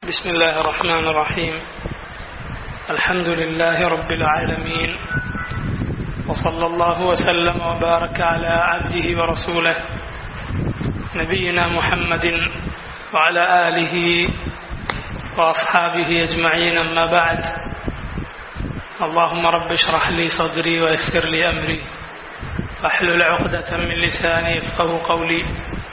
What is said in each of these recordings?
بسم الله الرحمن الرحيم الحمد لله رب العالمين وصلى الله وسلم وبارك على عبده ورسوله نبينا محمد وعلى آله وأصحابه أجمعين أما بعد اللهم رب اشرح لي صدري ويسر لي أمري واحلل عقدة من لساني يفقه قولي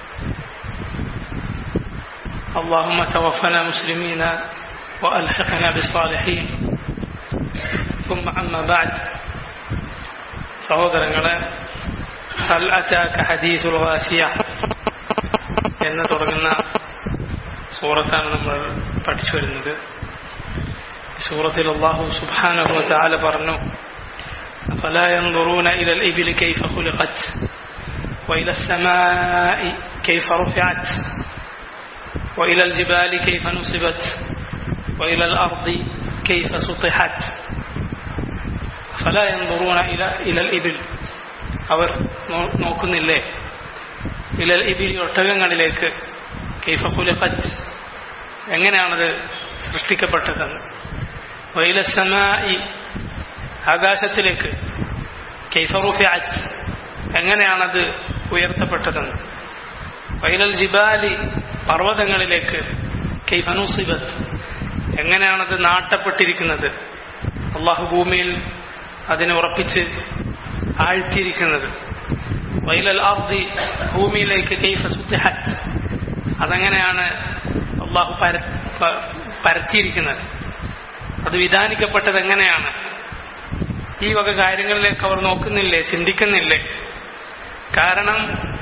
اللهم توفنا مسلمين وألحقنا بالصالحين ثم أما بعد സഹോദരങ്ങളെ ഹൽ അറ്റാക്ക ഹദീസുൽ വാസിയ എന്ന് തുടങ്ങുന്ന സൂറത്താണ് നമ്മൾ പഠിച്ചു വരുന്നത് സൂറത്തിൽ അള്ളാഹു സുബ്ഹാനഹു വതആല പറഞ്ഞു فلا ينظرون إلى الإبل كيف خلقت وإلى السماء كيف رفعت وإلى الجبال كيف نصبت وإلى الأرض كيف سطحت فلا ينظرون إلى إلى الإبل അവർ നോക്കുന്നില്ലേ ഇലൽ ഇബിൽ ഒട്ടകങ്ങളിലേക്ക് കൈഫ ഖുലിഖത്ത് എങ്ങനെയാണത് സൃഷ്ടിക്കപ്പെട്ടതെന്ന് വൈല സമായി ആകാശത്തിലേക്ക് കൈഫ റുഫിഅത്ത് എങ്ങനെയാണത് ഉയർത്തപ്പെട്ടതെന്ന് വൈലൽ ജിബാലി പർവ്വതങ്ങളിലേക്ക് കൈഫ നുസിബത്ത് എങ്ങനെയാണത് നാട്ടപ്പെട്ടിരിക്കുന്നത് അള്ളാഹു ഭൂമിയിൽ അതിനെ ഉറപ്പിച്ച് ആഴ്ത്തിയിരിക്കുന്നത് വൈലൽ ആർദി ഭൂമിയിലേക്ക് കൈഫ സുത്തിഹത്ത് അതെങ്ങനെയാണ് അള്ളാഹു പര പരത്തിയിരിക്കുന്നത് അത് വിധാനിക്കപ്പെട്ടത് എങ്ങനെയാണ് ഈ വക കാര്യങ്ങളിലേക്ക് അവർ നോക്കുന്നില്ലേ ചിന്തിക്കുന്നില്ലേ കാരണം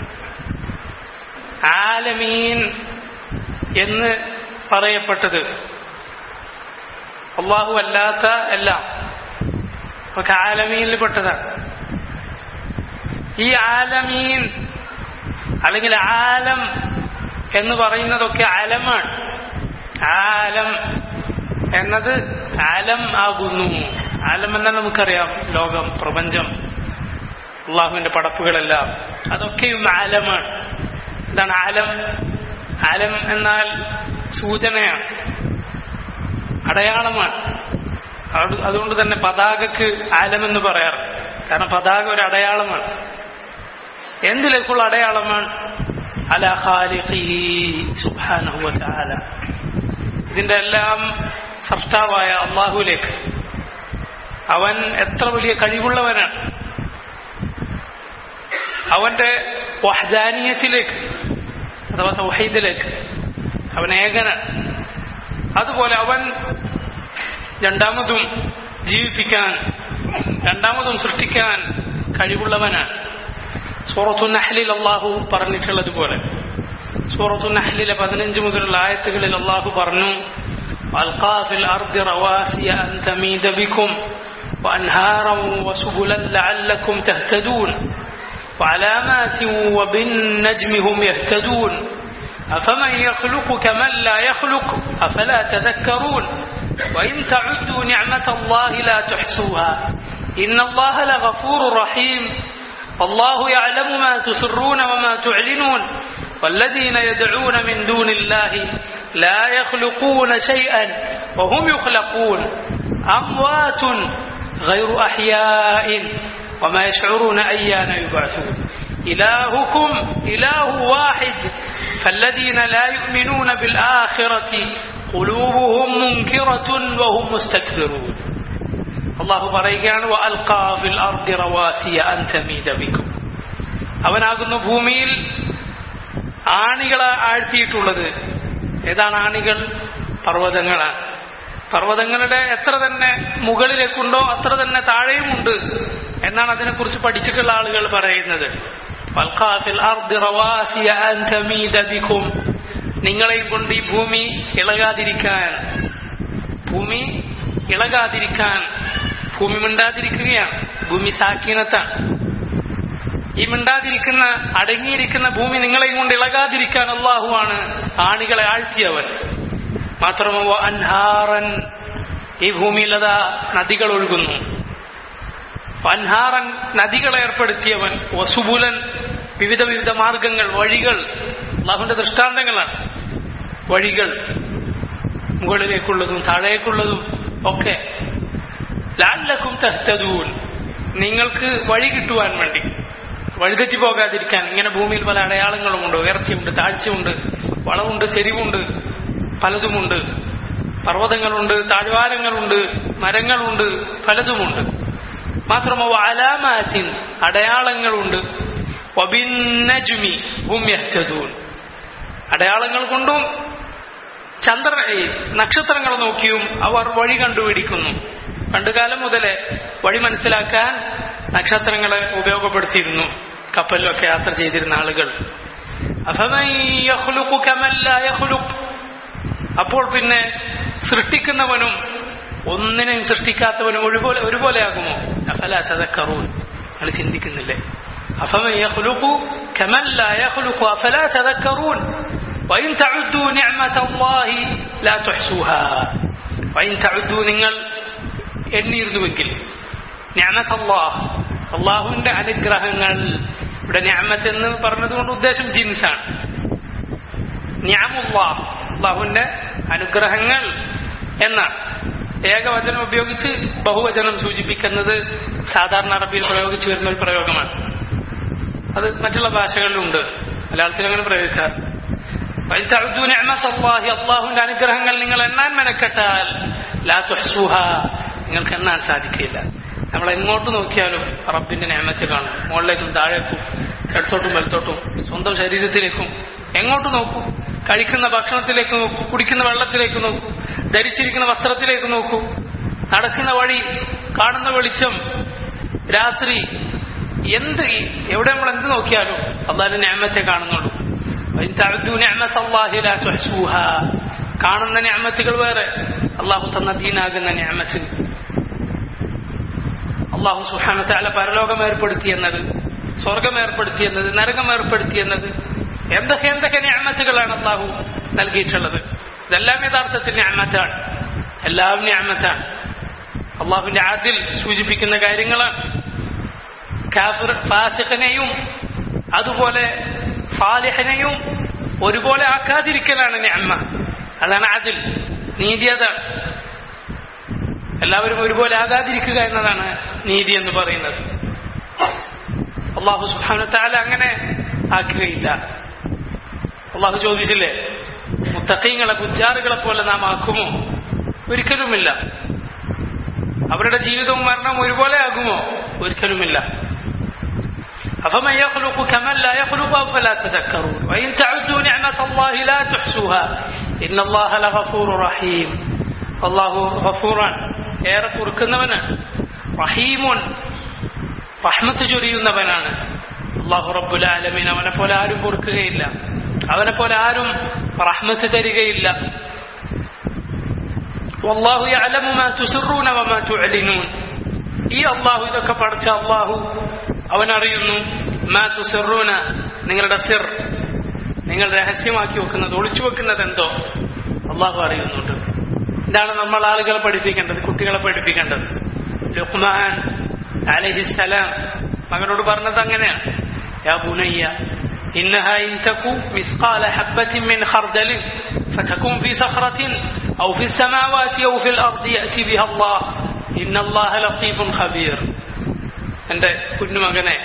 ആലമീൻ എന്ന് പറയപ്പെട്ടത് അള്ളാഹു അല്ലാത്ത എല്ലാം ഒക്കെ ആലമീനിൽ പെട്ടതാണ് ഈ ആലമീൻ അല്ലെങ്കിൽ ആലം എന്ന് പറയുന്നതൊക്കെ ആലമാണ് ആലം എന്നത് ആലം ആകുന്നു ആലം എന്നാൽ നമുക്കറിയാം ലോകം പ്രപഞ്ചം അള്ളാഹുവിന്റെ പടപ്പുകളെല്ലാം അതൊക്കെയും ആലമാണ് എന്താണ് ആലം ആലം എന്നാൽ സൂചനയാണ് അടയാളമാണ് അതുകൊണ്ട് തന്നെ പതാകക്ക് ആലമെന്ന് പറയാറ് കാരണം പതാക ഒരു അടയാളമാണ് എന്തിലേക്കുള്ള അടയാളമാണ് അല സുബാനുവല ഇതിന്റെ എല്ലാം സൃഷ്ടാവായ അള്ളാഹുലേക്ക് അവൻ എത്ര വലിയ കഴിവുള്ളവനാണ് അവന്റെ വഹദാനീയത്തിലേക്ക് അഥവാ സൗഹീദിലേക്ക് അവൻ ഏകനാണ് അതുപോലെ അവൻ രണ്ടാമതും ജീവിപ്പിക്കാൻ രണ്ടാമതും സൃഷ്ടിക്കാൻ കഴിവുള്ളവനാണ് സൂറത്തു നഹ്ലിൽ അള്ളാഹു പറഞ്ഞിട്ടുള്ളതുപോലെ സൂറത്തു നഹ്ലിലെ പതിനഞ്ച് മുതലുള്ള ആയത്തുകളിൽ അള്ളാഹു പറഞ്ഞു ألقى في الأرض رواسي أن تميد بكم وأنهارا وسبلا لعلكم تهتدون وعلامات وبالنجم هم يهتدون أفمن يخلق كمن لا يخلق أفلا تذكرون وإن تعدوا نعمة الله لا تحصوها إن الله لغفور رحيم والله يعلم ما تسرون وما تعلنون والذين يدعون من دون الله لا يخلقون شيئا وهم يخلقون أموات غير أحياء وما يشعرون أيان يبعثون إلهكم إله واحد فالذين لا يؤمنون بالآخرة قلوبهم منكرة وهم مستكبرون الله പറയുകയാണ് وألقى في الأرض رواسي أن تميد بكم അവനാകുന്നു ഭൂമിയിൽ ആണികളെ ആഴ്ത്തിയിട്ടുള്ളത് ഏതാണ് ആണികൾ പർവ്വതങ്ങളാണ് പർവ്വതങ്ങളുടെ എത്ര തന്നെ മുകളിലേക്കുണ്ടോ അത്ര തന്നെ താഴെയുമുണ്ട് എന്നാണ് അതിനെക്കുറിച്ച് പഠിച്ചിട്ടുള്ള ആളുകൾ പറയുന്നത് നിങ്ങളെയും കൊണ്ട് ഈ ഭൂമി ഇളകാതിരിക്കാൻ ഭൂമി ഇളകാതിരിക്കാൻ ഭൂമി മിണ്ടാതിരിക്കുകയാണ് ഭൂമി സാക്കീനത്താണ് ഈ മിണ്ടാതിരിക്കുന്ന അടങ്ങിയിരിക്കുന്ന ഭൂമി നിങ്ങളെയും കൊണ്ട് ഇളകാതിരിക്കാൻ അള്ളാഹുവാണ് ആണികളെ ആഴ്ത്തിയവൻ മാത്രമോ അൻഹാറൻ ഈ ഭൂമിയിലതാ നദികൾ ഒഴുകുന്നു അൻഹാറൻ നദികളെ ഏർപ്പെടുത്തിയവൻ വസുബുലൻ വിവിധ വിവിധ മാർഗങ്ങൾ വഴികൾ അള്ളാഹുവിന്റെ ദൃഷ്ടാന്തങ്ങളാണ് വഴികൾ മുകളിലേക്കുള്ളതും താഴേക്കുള്ളതും ഒക്കെ ലാലക്കും തഹ്തദൂൻ നിങ്ങൾക്ക് വഴി കിട്ടുവാൻ വേണ്ടി വഴിതെറ്റി പോകാതിരിക്കാൻ ഇങ്ങനെ ഭൂമിയിൽ പല അടയാളങ്ങളുമുണ്ട് ഉയർച്ചയുണ്ട് താഴ്ചയുണ്ട് വളവുണ്ട് ചെരിവുണ്ട് പലതുമുണ്ട് പർവ്വതങ്ങളുണ്ട് താഴ്വാരങ്ങളുണ്ട് മരങ്ങളുണ്ട് പലതുമുണ്ട് മാത്രമോ അലാമാറ്റിൻ അടയാളങ്ങളുണ്ട് വബിന്നജുമി ഭൂമ്യഹ്തദൂൻ അടയാളങ്ങൾ കൊണ്ടും ചന്ദ്ര നക്ഷത്രങ്ങൾ നോക്കിയും അവർ വഴി കണ്ടുപിടിക്കുന്നു പണ്ടുകാലം മുതലേ വഴി മനസ്സിലാക്കാൻ നക്ഷത്രങ്ങളെ ഉപയോഗപ്പെടുത്തിയിരുന്നു കപ്പലിലൊക്കെ യാത്ര ചെയ്തിരുന്ന ആളുകൾ അഫമൻ യഖ്ലുഖു കമൻ ലാ യഖ്ലുഖ് അപ്പോൾ പിന്നെ സൃഷ്ടിക്കുന്നവനും ഒന്നിനെയും സൃഷ്ടിക്കാത്തവനും ഒരുപോലെ ഒരുപോലെയാകുമോ അഫല തദക്കറൂൻ നിങ്ങൾ ചിന്തിക്കുന്നില്ലേ അഫമൻ യഖ്ലുഖു കമൻ ലാ യഖ്ലുഖു അഫല തദക്കറൂൻ وإن تعدوا نعمة الله لا تحصوها وإن تعدوا നിങ്ങൾ എണ്ണിയിരുന്നുവെങ്കിൽ ഞാനത്ത് അള്ളാഹ് അള്ളാഹുവിന്റെ അനുഗ്രഹങ്ങൾ ഇവിടെ ഞാമത്ത് എന്ന് പറഞ്ഞതുകൊണ്ട് ഉദ്ദേശം ജിൻസാണ് ഞാമുല്ലാഹ് അള്ളാഹുവിന്റെ അനുഗ്രഹങ്ങൾ എന്നാണ് ഏകവചനം ഉപയോഗിച്ച് ബഹുവചനം സൂചിപ്പിക്കുന്നത് സാധാരണ അറബിയിൽ പ്രയോഗിച്ചു വരുന്ന ഒരു പ്രയോഗമാണ് അത് മറ്റുള്ള ഭാഷകളിലുണ്ട് മലയാളത്തിൽ അങ്ങനെ പ്രയോഗിക്കാറ് അള്ളാഹുവിന്റെ അനുഗ്രഹങ്ങൾ നിങ്ങൾ എണ്ണാൻ മെനക്കെട്ടാൽ ലാ തുഹ്സുഹ നിങ്ങൾക്ക് എണ്ണാൻ സാധിക്കില്ല നമ്മൾ എങ്ങോട്ട് നോക്കിയാലും റബ്ബിന്റെ ഞാമത്ത് കാണും മുകളിലേക്കും താഴേക്കും ഇടത്തോട്ടും വലത്തോട്ടും സ്വന്തം ശരീരത്തിലേക്കും എങ്ങോട്ട് നോക്കൂ കഴിക്കുന്ന ഭക്ഷണത്തിലേക്ക് നോക്കൂ കുടിക്കുന്ന വെള്ളത്തിലേക്ക് നോക്കൂ ധരിച്ചിരിക്കുന്ന വസ്ത്രത്തിലേക്ക് നോക്കൂ നടക്കുന്ന വഴി കാണുന്ന വെളിച്ചം രാത്രി എന്ത് എവിടെ നമ്മൾ എന്ത് നോക്കിയാലും അള്ളാഹിന്റെ ഞാമത്തെ കാണുന്നുള്ളൂ കാണുന്ന ഞാമത്തുകൾ വേറെ അള്ളാഹു തന്ന ദീനാകുന്ന ഞാമത്ത് അള്ളാഹു സുഹാനത്താല പരലോകം ഏർപ്പെടുത്തിയെന്നത് സ്വർഗം ഏർപ്പെടുത്തിയെന്നത് നരകം ഏർപ്പെടുത്തിയെന്നത് എന്തൊക്കെ എന്തൊക്കെ ഞാമത്തുകളാണ് അള്ളാഹു നൽകിയിട്ടുള്ളത് ഇതെല്ലാം യഥാർത്ഥത്തിൽ ഞാമത്താണ് എല്ലാം ഞാമത്താണ് അള്ളാഹുവിന്റെ ആദിൽ സൂചിപ്പിക്കുന്ന കാര്യങ്ങളാണ് കാഫിർ ഫാസിഖനെയും അതുപോലെ സാലിഹനെയും ഒരുപോലെ ആക്കാതിരിക്കലാണ് ഞമ്മ അതാണ് അതിൽ നീതി അതാണ് എല്ലാവരും ഒരുപോലെ ആകാതിരിക്കുക എന്നതാണ് നീതി എന്ന് പറയുന്നത് അള്ളാഹു സുഹാന താല അങ്ങനെ ആക്കുകയില്ല അള്ളാഹു ചോദിച്ചില്ലേ മുത്തക്കീങ്ങളെ ബുജാറുകളെ പോലെ നാം ആക്കുമോ ഒരിക്കലുമില്ല അവരുടെ ജീവിതവും മരണവും ഒരുപോലെ ആകുമോ ഒരിക്കലുമില്ല أفمن يخلق كمن لا يخلق أفلا تذكرون وإن تعدوا نعمة الله لا تحصوها إن الله لغفور رحيم الله غفور ഏറെ പൊറുക്കുന്നവനാണ് റഹീമുൻ റഹ്മത്ത് ചൊരിയുന്നവനാണ് അള്ളാഹു റബ്ബുൽ ആലമീൻ അവനെ പോലെ ആരും പൊറുക്കുകയില്ല അവനെ പോലെ ആരും റഹ്മത്ത് തരികയില്ല والله يعلم ما تسرون وما تعلنون ഈ അള്ളാഹു ഇതൊക്കെ പഠിച്ച അള്ളാഹു അവൻ അറിയുന്നു മാ തുസിറൂന നിങ്ങളുടെ സിർ നിങ്ങൾ രഹസ്യമാക്കി വെക്കുന്നത് ഒളിച്ചു വെക്കുന്നത് എന്തോ അള്ളാഹു അറിയുന്നുണ്ട് ഇതാണ് നമ്മൾ ആളുകളെ പഠിപ്പിക്കേണ്ടത് കുട്ടികളെ പഠിപ്പിക്കേണ്ടത് ലുഹ്മാൻ അലഹിസലാം മകനോട് പറഞ്ഞത് അങ്ങനെയാണ് യാ ബുനയ്യ إنها إن تكو مثقال حبة من خردل فتكون في صخرة أو في السماوات أو في الأرض يأتي بها الله إن الله لطيف خبير എൻ്റെ കുഞ്ഞുമകനെ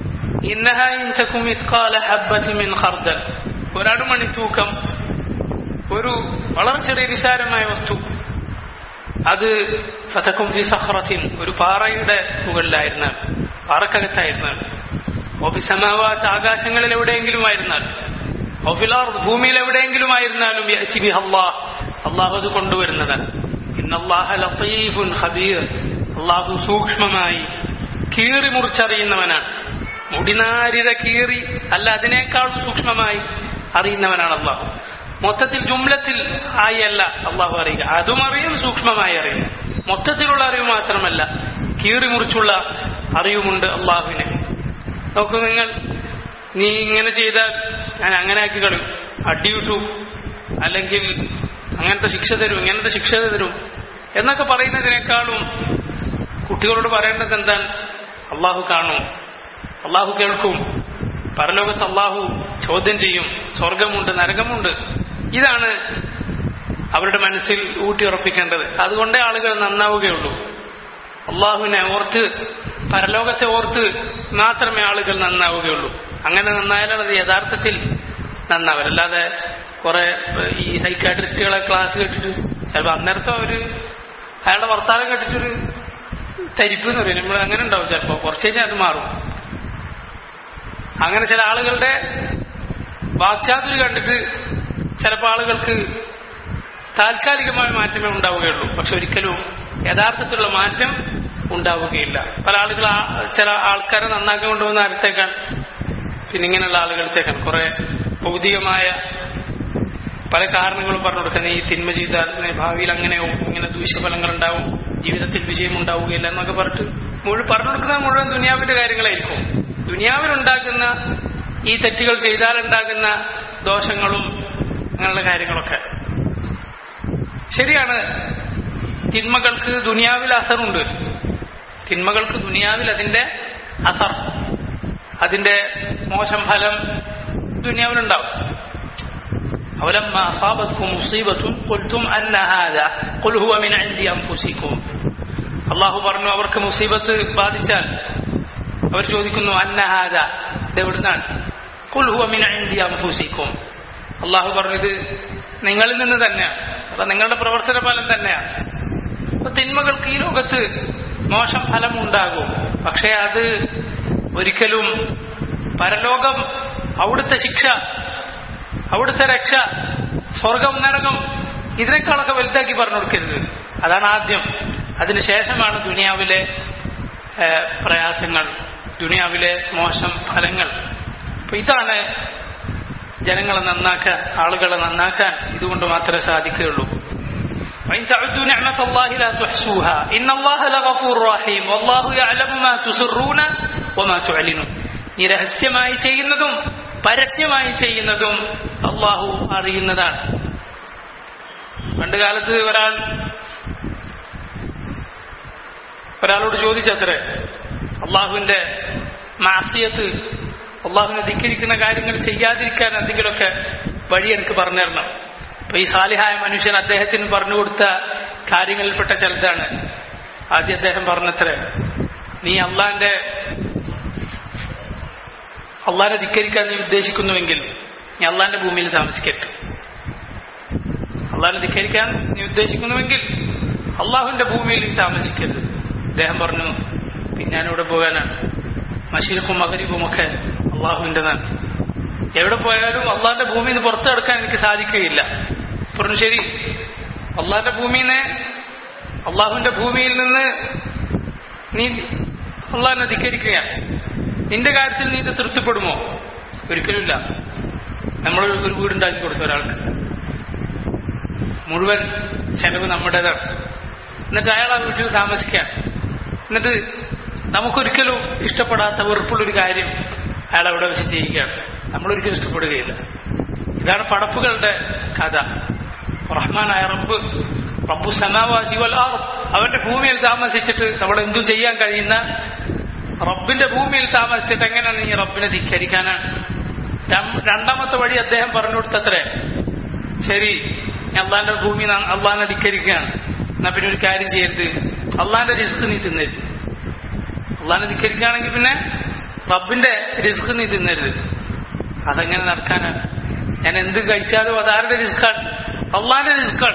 ഖർദൽ ഒരടുമണി തൂക്കം ഒരു വളരെ ചെറിയ നിസാരമായ വസ്തു അത് ഫതക്കും ഫി സഹ്റത്തിൻ ഒരു പാറയുടെ മുകളിലായിരുന്നാൽ പാറക്കകത്തായിരുന്നാൽ ഓഫിസമാവാത്ത ആകാശങ്ങളിൽ എവിടെയെങ്കിലും ആയിരുന്നാൽ ഓഫിലാർ ഭൂമിയിൽ എവിടെയെങ്കിലും ആയിരുന്നാലും അള്ളാഹ് അള്ളാഹു അത് കൊണ്ടുവരുന്നതാണ് ഇന്നല്ലാഹ ലത്തീഫുൻ ഖബീർ അള്ളാഹു സൂക്ഷ്മമായി കീറി മുറിച്ചറിയുന്നവനാണ് മുടിനാരിത കീറി അല്ല അതിനേക്കാളും സൂക്ഷ്മമായി അറിയുന്നവനാണ് അള്ളാഹു മൊത്തത്തിൽ ജുംലത്തിൽ ആയി അല്ല അള്ളാഹു അറിയുക അതും അറിയും സൂക്ഷ്മമായി അറിയും മൊത്തത്തിലുള്ള അറിവ് മാത്രമല്ല കീറി മുറിച്ചുള്ള അറിവുമുണ്ട് അള്ളാഹുവിന് നോക്കൂ നിങ്ങൾ നീ ഇങ്ങനെ ചെയ്താൽ ഞാൻ അങ്ങനെ ആക്കി കളയും അടിയിട്ടു അല്ലെങ്കിൽ അങ്ങനത്തെ ശിക്ഷ തരും ഇങ്ങനത്തെ ശിക്ഷ തരും എന്നൊക്കെ പറയുന്നതിനേക്കാളും കുട്ടികളോട് പറയേണ്ടത് എന്താണ് അള്ളാഹു കാണും അള്ളാഹു കേൾക്കും പരലോകത്ത് അള്ളാഹു ചോദ്യം ചെയ്യും സ്വർഗമുണ്ട് നരകമുണ്ട് ഇതാണ് അവരുടെ മനസ്സിൽ ഊട്ടിയുറപ്പിക്കേണ്ടത് അതുകൊണ്ടേ ആളുകൾ നന്നാവുകയുള്ളൂ അള്ളാഹുവിനെ ഓർത്ത് പരലോകത്തെ ഓർത്ത് മാത്രമേ ആളുകൾ നന്നാവുകയുള്ളൂ അങ്ങനെ നന്നായാലാണ് അത് യഥാർത്ഥത്തിൽ നന്നാവൽ അല്ലാതെ കുറെ ഈ സൈക്കാട്രിസ്റ്റുകളെ ക്ലാസ് കേട്ടിട്ട് ചിലപ്പോൾ അന്നേരത്തെ ഒരു അയാളുടെ വർത്താനം കേട്ടിട്ടൊരു തരിപ്പ് എന്ന് പറയും നമ്മൾ അങ്ങനെ ഉണ്ടാവും ചിലപ്പോൾ കുറച്ച് കഴിഞ്ഞാൽ അത് മാറും അങ്ങനെ ചില ആളുകളുടെ വാക്ചാതുരി കണ്ടിട്ട് ചിലപ്പോൾ ആളുകൾക്ക് താൽക്കാലികമായ മാറ്റമേ ഉണ്ടാവുകയുള്ളൂ പക്ഷെ ഒരിക്കലും യഥാർത്ഥത്തിലുള്ള മാറ്റം ഉണ്ടാവുകയില്ല പല ആളുകൾ ആ- ചില ആൾക്കാരെ നന്നാക്കി കൊണ്ടുപോകുന്ന അടുത്തേക്കാണ് പിന്നെ ഇങ്ങനെയുള്ള ആളുകളിലേക്കാണ് കുറെ ഭൗതികമായ പല കാരണങ്ങളും പറഞ്ഞു കൊടുക്കുന്ന ഈ തിന്മ ചെയ്താൽ നീ ഭാവിയിൽ അങ്ങനെയാവും ഇങ്ങനെ ദൂഷ്യഫലങ്ങൾ ഉണ്ടാവും ജീവിതത്തിൽ വിജയം ഉണ്ടാവുകയില്ല എന്നൊക്കെ പറഞ്ഞിട്ട് മുഴുവൻ പറഞ്ഞു കൊടുക്കുന്നത് മുഴുവൻ ദുനിയാവിന്റെ കാര്യങ്ങളായിരിക്കും ദുനിയാവിലുണ്ടാകുന്ന ഈ തെറ്റുകൾ ചെയ്താലുണ്ടാകുന്ന ദോഷങ്ങളും അങ്ങനെയുള്ള കാര്യങ്ങളൊക്കെ ശരിയാണ് തിന്മകൾക്ക് ദുനിയാവിൽ അസറുണ്ട് തിന്മകൾക്ക് ദുനിയാവിൽ അതിന്റെ അസർ അതിന്റെ മോശം ഫലം ദുനിയാവിലുണ്ടാവും أولما أصابتكم مصيبة قلتم أن هذا قل هو من عند أنفسكم അള്ളാഹു പറഞ്ഞു അവർക്ക് മുസീബത്ത് ബാധിച്ചാൽ അവർ ചോദിക്കുന്നു അന്നഹാദ ഇത് എവിടുന്നാണ് കുൽ ഹുവ മിൻ ഇൻദി അൻഫുസിക്കും അള്ളാഹു പറഞ്ഞു ഇത് നിങ്ങളിൽ നിന്ന് തന്നെയാണ് അത് നിങ്ങളുടെ പ്രവർത്തന ഫലം തന്നെയാണ് അപ്പൊ തിന്മകൾക്ക് ഈ ലോകത്ത് മോശം ഫലം ഉണ്ടാകും പക്ഷേ അത് ഒരിക്കലും പരലോകം അവിടുത്തെ ശിക്ഷ അവിടുത്തെ രക്ഷ സ്വർഗം നരകം ഇതിനേക്കാളൊക്കെ വലുതാക്കി പറഞ്ഞു കൊടുക്കരുത് അതാണ് ആദ്യം അതിനുശേഷമാണ് ദുനിയാവിലെ ഏഹ്, പ്രയാസങ്ങൾ ദുനിയാവിലെ മോശം ഫലങ്ങൾ അപ്പൊ ഇതാണ് ജനങ്ങളെ നന്നാക്കാൻ ആളുകളെ നന്നാക്കാൻ ഇതുകൊണ്ട് മാത്രമേ സാധിക്കുകയുള്ളൂ وإن تعدوا نعمة الله لا تحصوها إن الله لغفور رحيم والله يعلم ما تسرون وما تعلنون നീ രഹസ്യമായി ചെയ്യുന്നതും പരസ്യമായി ചെയ്യുന്നതും അള്ളാഹു അറിയുന്നതാണ് പണ്ട് കാലത്ത് ഒരാൾ ഒരാളോട് ചോദിച്ചത്രേ അള്ളാഹുവിന്റെ മാസിയത്ത് അള്ളാഹുവിനെ ധിക്കരിക്കുന്ന കാര്യങ്ങൾ ചെയ്യാതിരിക്കാൻ എന്തെങ്കിലുമൊക്കെ വഴി എനിക്ക് പറഞ്ഞു തരണം അപ്പൊ ഈ സാലിഹായ മനുഷ്യൻ അദ്ദേഹത്തിന് പറഞ്ഞു കൊടുത്ത കാര്യങ്ങളിൽപ്പെട്ട ചിലതാണ് ആദ്യം അദ്ദേഹം പറഞ്ഞത്രേ നീ അള്ളാന്റെ അള്ളാഹിനെ ധിക്കരിക്കാൻ നീ ഉദ്ദേശിക്കുന്നുവെങ്കിൽ നീ അള്ളാന്റെ ഭൂമിയിൽ താമസിക്കരുത് അള്ളാഹിനെ ധിക്കരിക്കാൻ നീ ഉദ്ദേശിക്കുന്നുവെങ്കിൽ അള്ളാഹുവിന്റെ ഭൂമിയിൽ നീ താമസിക്കരുത് അദ്ദേഹം പറഞ്ഞു പിന്നെ ഞാനിവിടെ പോകാനാണ് മഷീർക്കും മകരിബും ഒക്കെ അള്ളാഹുവിൻ്റെതാണ് എവിടെ പോയാലും അള്ളാഹിന്റെ ഭൂമിയിൽ നിന്ന് പുറത്തു കിടക്കാൻ എനിക്ക് സാധിക്കുകയില്ല പറഞ്ഞു ശരി അള്ളാഹിന്റെ ഭൂമിയിൽ നിന്ന് അള്ളാഹുവിന്റെ ഭൂമിയിൽ നിന്ന് നീ അള്ളാഹിനെ ധിക്കരിക്കുകയാണ് നിന്റെ കാര്യത്തിൽ നീ ഇത് തൃപ്തിപ്പെടുമോ ഒരിക്കലുമില്ല നമ്മൾ ഒരു വീടുണ്ടാക്കി കൊടുത്തു ഒരാൾക്ക് മുഴുവൻ ചെലവ് നമ്മുടേതാണ് എന്നിട്ട് അയാൾ ആ വീട്ടിൽ താമസിക്കാൻ എന്നിട്ട് നമുക്കൊരിക്കലും ഇഷ്ടപ്പെടാത്ത വെറുപ്പുള്ളൊരു കാര്യം അയാൾ അവിടെ വെച്ച് ചെയ്യുകയാണ് നമ്മളൊരിക്കലും ഇഷ്ടപ്പെടുകയില്ല ഇതാണ് പടപ്പുകളുടെ കഥ റഹ്മാനായ റബ്ബ് റബ്ബു സമാവാസി വൽ അർദ് അവന്റെ ഭൂമിയിൽ താമസിച്ചിട്ട് നമ്മൾ എന്തും ചെയ്യാൻ കഴിയുന്ന റബ്ബിന്റെ ഭൂമിയിൽ താമസിച്ചിട്ട് എങ്ങനെയാണ് നീ റബ്ബിനെ ധിക്കരിക്കാനാണ് രം- രണ്ടാമത്തെ വഴി അദ്ദേഹം പറഞ്ഞു കൊടുത്തത്രേ ശരി ഞാൻ അള്ളാന്റെ ഭൂമി അള്ളാഹിനെ ധിക്കരിക്കുകയാണ് എന്നാ പിന്നെ ഒരു കാര്യം ചെയ്യരുത് അള്ളാന്റെ റിസ്ക് നീ തിന്നരുത് അള്ളാഹിനെ ധിക്കരിക്കുകയാണെങ്കിൽ പിന്നെ റബ്ബിന്റെ റിസ്ക് നീ തിന്നരുത് അതെങ്ങനെ നടക്കാനാണ് ഞാൻ എന്ത് കഴിച്ചാലും അതാരുടെ റിസ്ക്കാണ് അള്ളാന്റെ റിസ്ക്കാണ്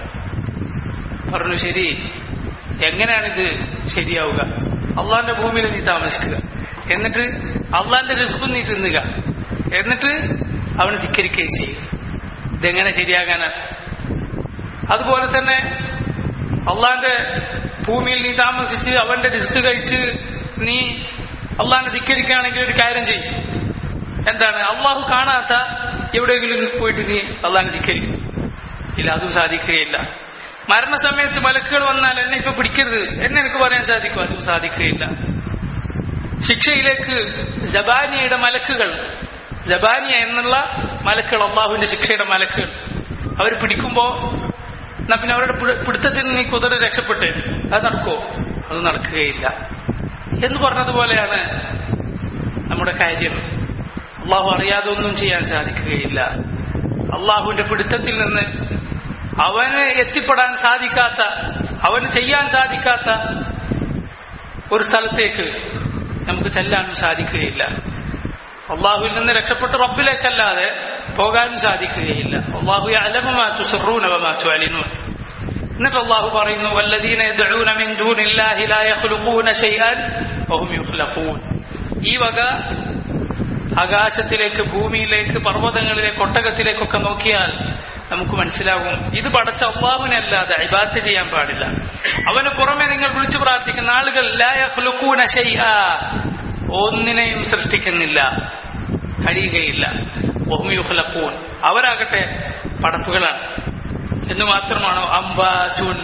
പറഞ്ഞു ശരി എങ്ങനെയാണിത് ശരിയാവുക അള്ളാന്റെ ഭൂമിയിൽ നീ താമസിക്കുക എന്നിട്ട് അള്ളാന്റെ റിസ്കും നീ തിന്നുക എന്നിട്ട് അവന് ധിക്കരിക്കുകയും ചെയ്യും ഇതെങ്ങനെ ശരിയാകാനാണ് അതുപോലെ തന്നെ അള്ളാന്റെ ഭൂമിയിൽ നീ താമസിച്ച് അവന്റെ റിസ്ക് കഴിച്ച് നീ അള്ളാഹിനെ ധിക്കരിക്കുകയാണെങ്കിൽ ഒരു കാര്യം ചെയ്യും എന്താണ് അള്ളാഹു കാണാത്ത എവിടെയെങ്കിലും പോയിട്ട് നീ അള്ളാഹിനെ ധിക്കരിക്കും ഇല്ല അതും സാധിക്കുകയില്ല മരണസമയത്ത് മലക്കുകൾ വന്നാൽ എന്നെ ഇപ്പൊ പിടിക്കരുത് എന്നെ എനിക്ക് പറയാൻ സാധിക്കും അതും സാധിക്കുകയില്ല ശിക്ഷയിലേക്ക് ജബാനിയയുടെ മലക്കുകൾ ജബാനിയ എന്നുള്ള മലക്കുകൾ അള്ളാഹുവിന്റെ ശിക്ഷയുടെ മലക്കുകൾ അവർ പിടിക്കുമ്പോ എന്നാ പിന്നെ അവരുടെ പിടു- പിടുത്തത്തിൽ നീ കുതിര രക്ഷപ്പെട്ട് അത് നടക്കുമോ അത് നടക്കുകയില്ല എന്ന് പറഞ്ഞതുപോലെയാണ് നമ്മുടെ കാര്യം അള്ളാഹു അറിയാതെ ഒന്നും ചെയ്യാൻ സാധിക്കുകയില്ല അള്ളാഹുവിന്റെ പിടുത്തത്തിൽ നിന്ന് അവന് എത്തിപ്പെടാൻ സാധിക്കാത്ത അവന് ചെയ്യാൻ സാധിക്കാത്ത ഒരു സ്ഥലത്തേക്ക് നമുക്ക് ചെല്ലാനും സാധിക്കുകയില്ല അള്ളാഹുവിൽ നിന്ന് രക്ഷപ്പെട്ട് റബ്ബിലേക്കല്ലാതെ പോകാനും സാധിക്കുകയില്ല അള്ളാഹു അലമമാറ്റു സുറൂനവമാറ്റു അലിനു എന്നിട്ട് അള്ളാഹു പറയുന്നു വല്ലദീന യദ്ഉന മിൻ ദൂനില്ലാഹി ലാ യഖ്ലുഖൂന ശൈഅൻ വഹും യുഖ്ലഖൂൻ ഈ വക ആകാശത്തിലേക്ക് ഭൂമിയിലേക്ക് പർവ്വതങ്ങളിലേക്ക് ഒട്ടകത്തിലേക്കൊക്കെ നോക്കിയാൽ നമുക്ക് മനസ്സിലാകും ഇത് പടച്ച അള്ളാഹുവിനെ അല്ലാതെ ഇബാദത്ത് ചെയ്യാൻ പാടില്ല അവന് പുറമെ നിങ്ങൾ വിളിച്ചു പ്രാർത്ഥിക്കുന്ന ആളുകൾ ലാ യഖ്ലുഖൂന ശൈആ ഒന്നിനെയും സൃഷ്ടിക്കുന്നില്ല കഴിയുകയില്ല വഹും യുഖ്ലഖൂൻ അവരാകട്ടെ പടപ്പുകളാണ് എന്ന് മാത്രമാണോ അംബാചുൻ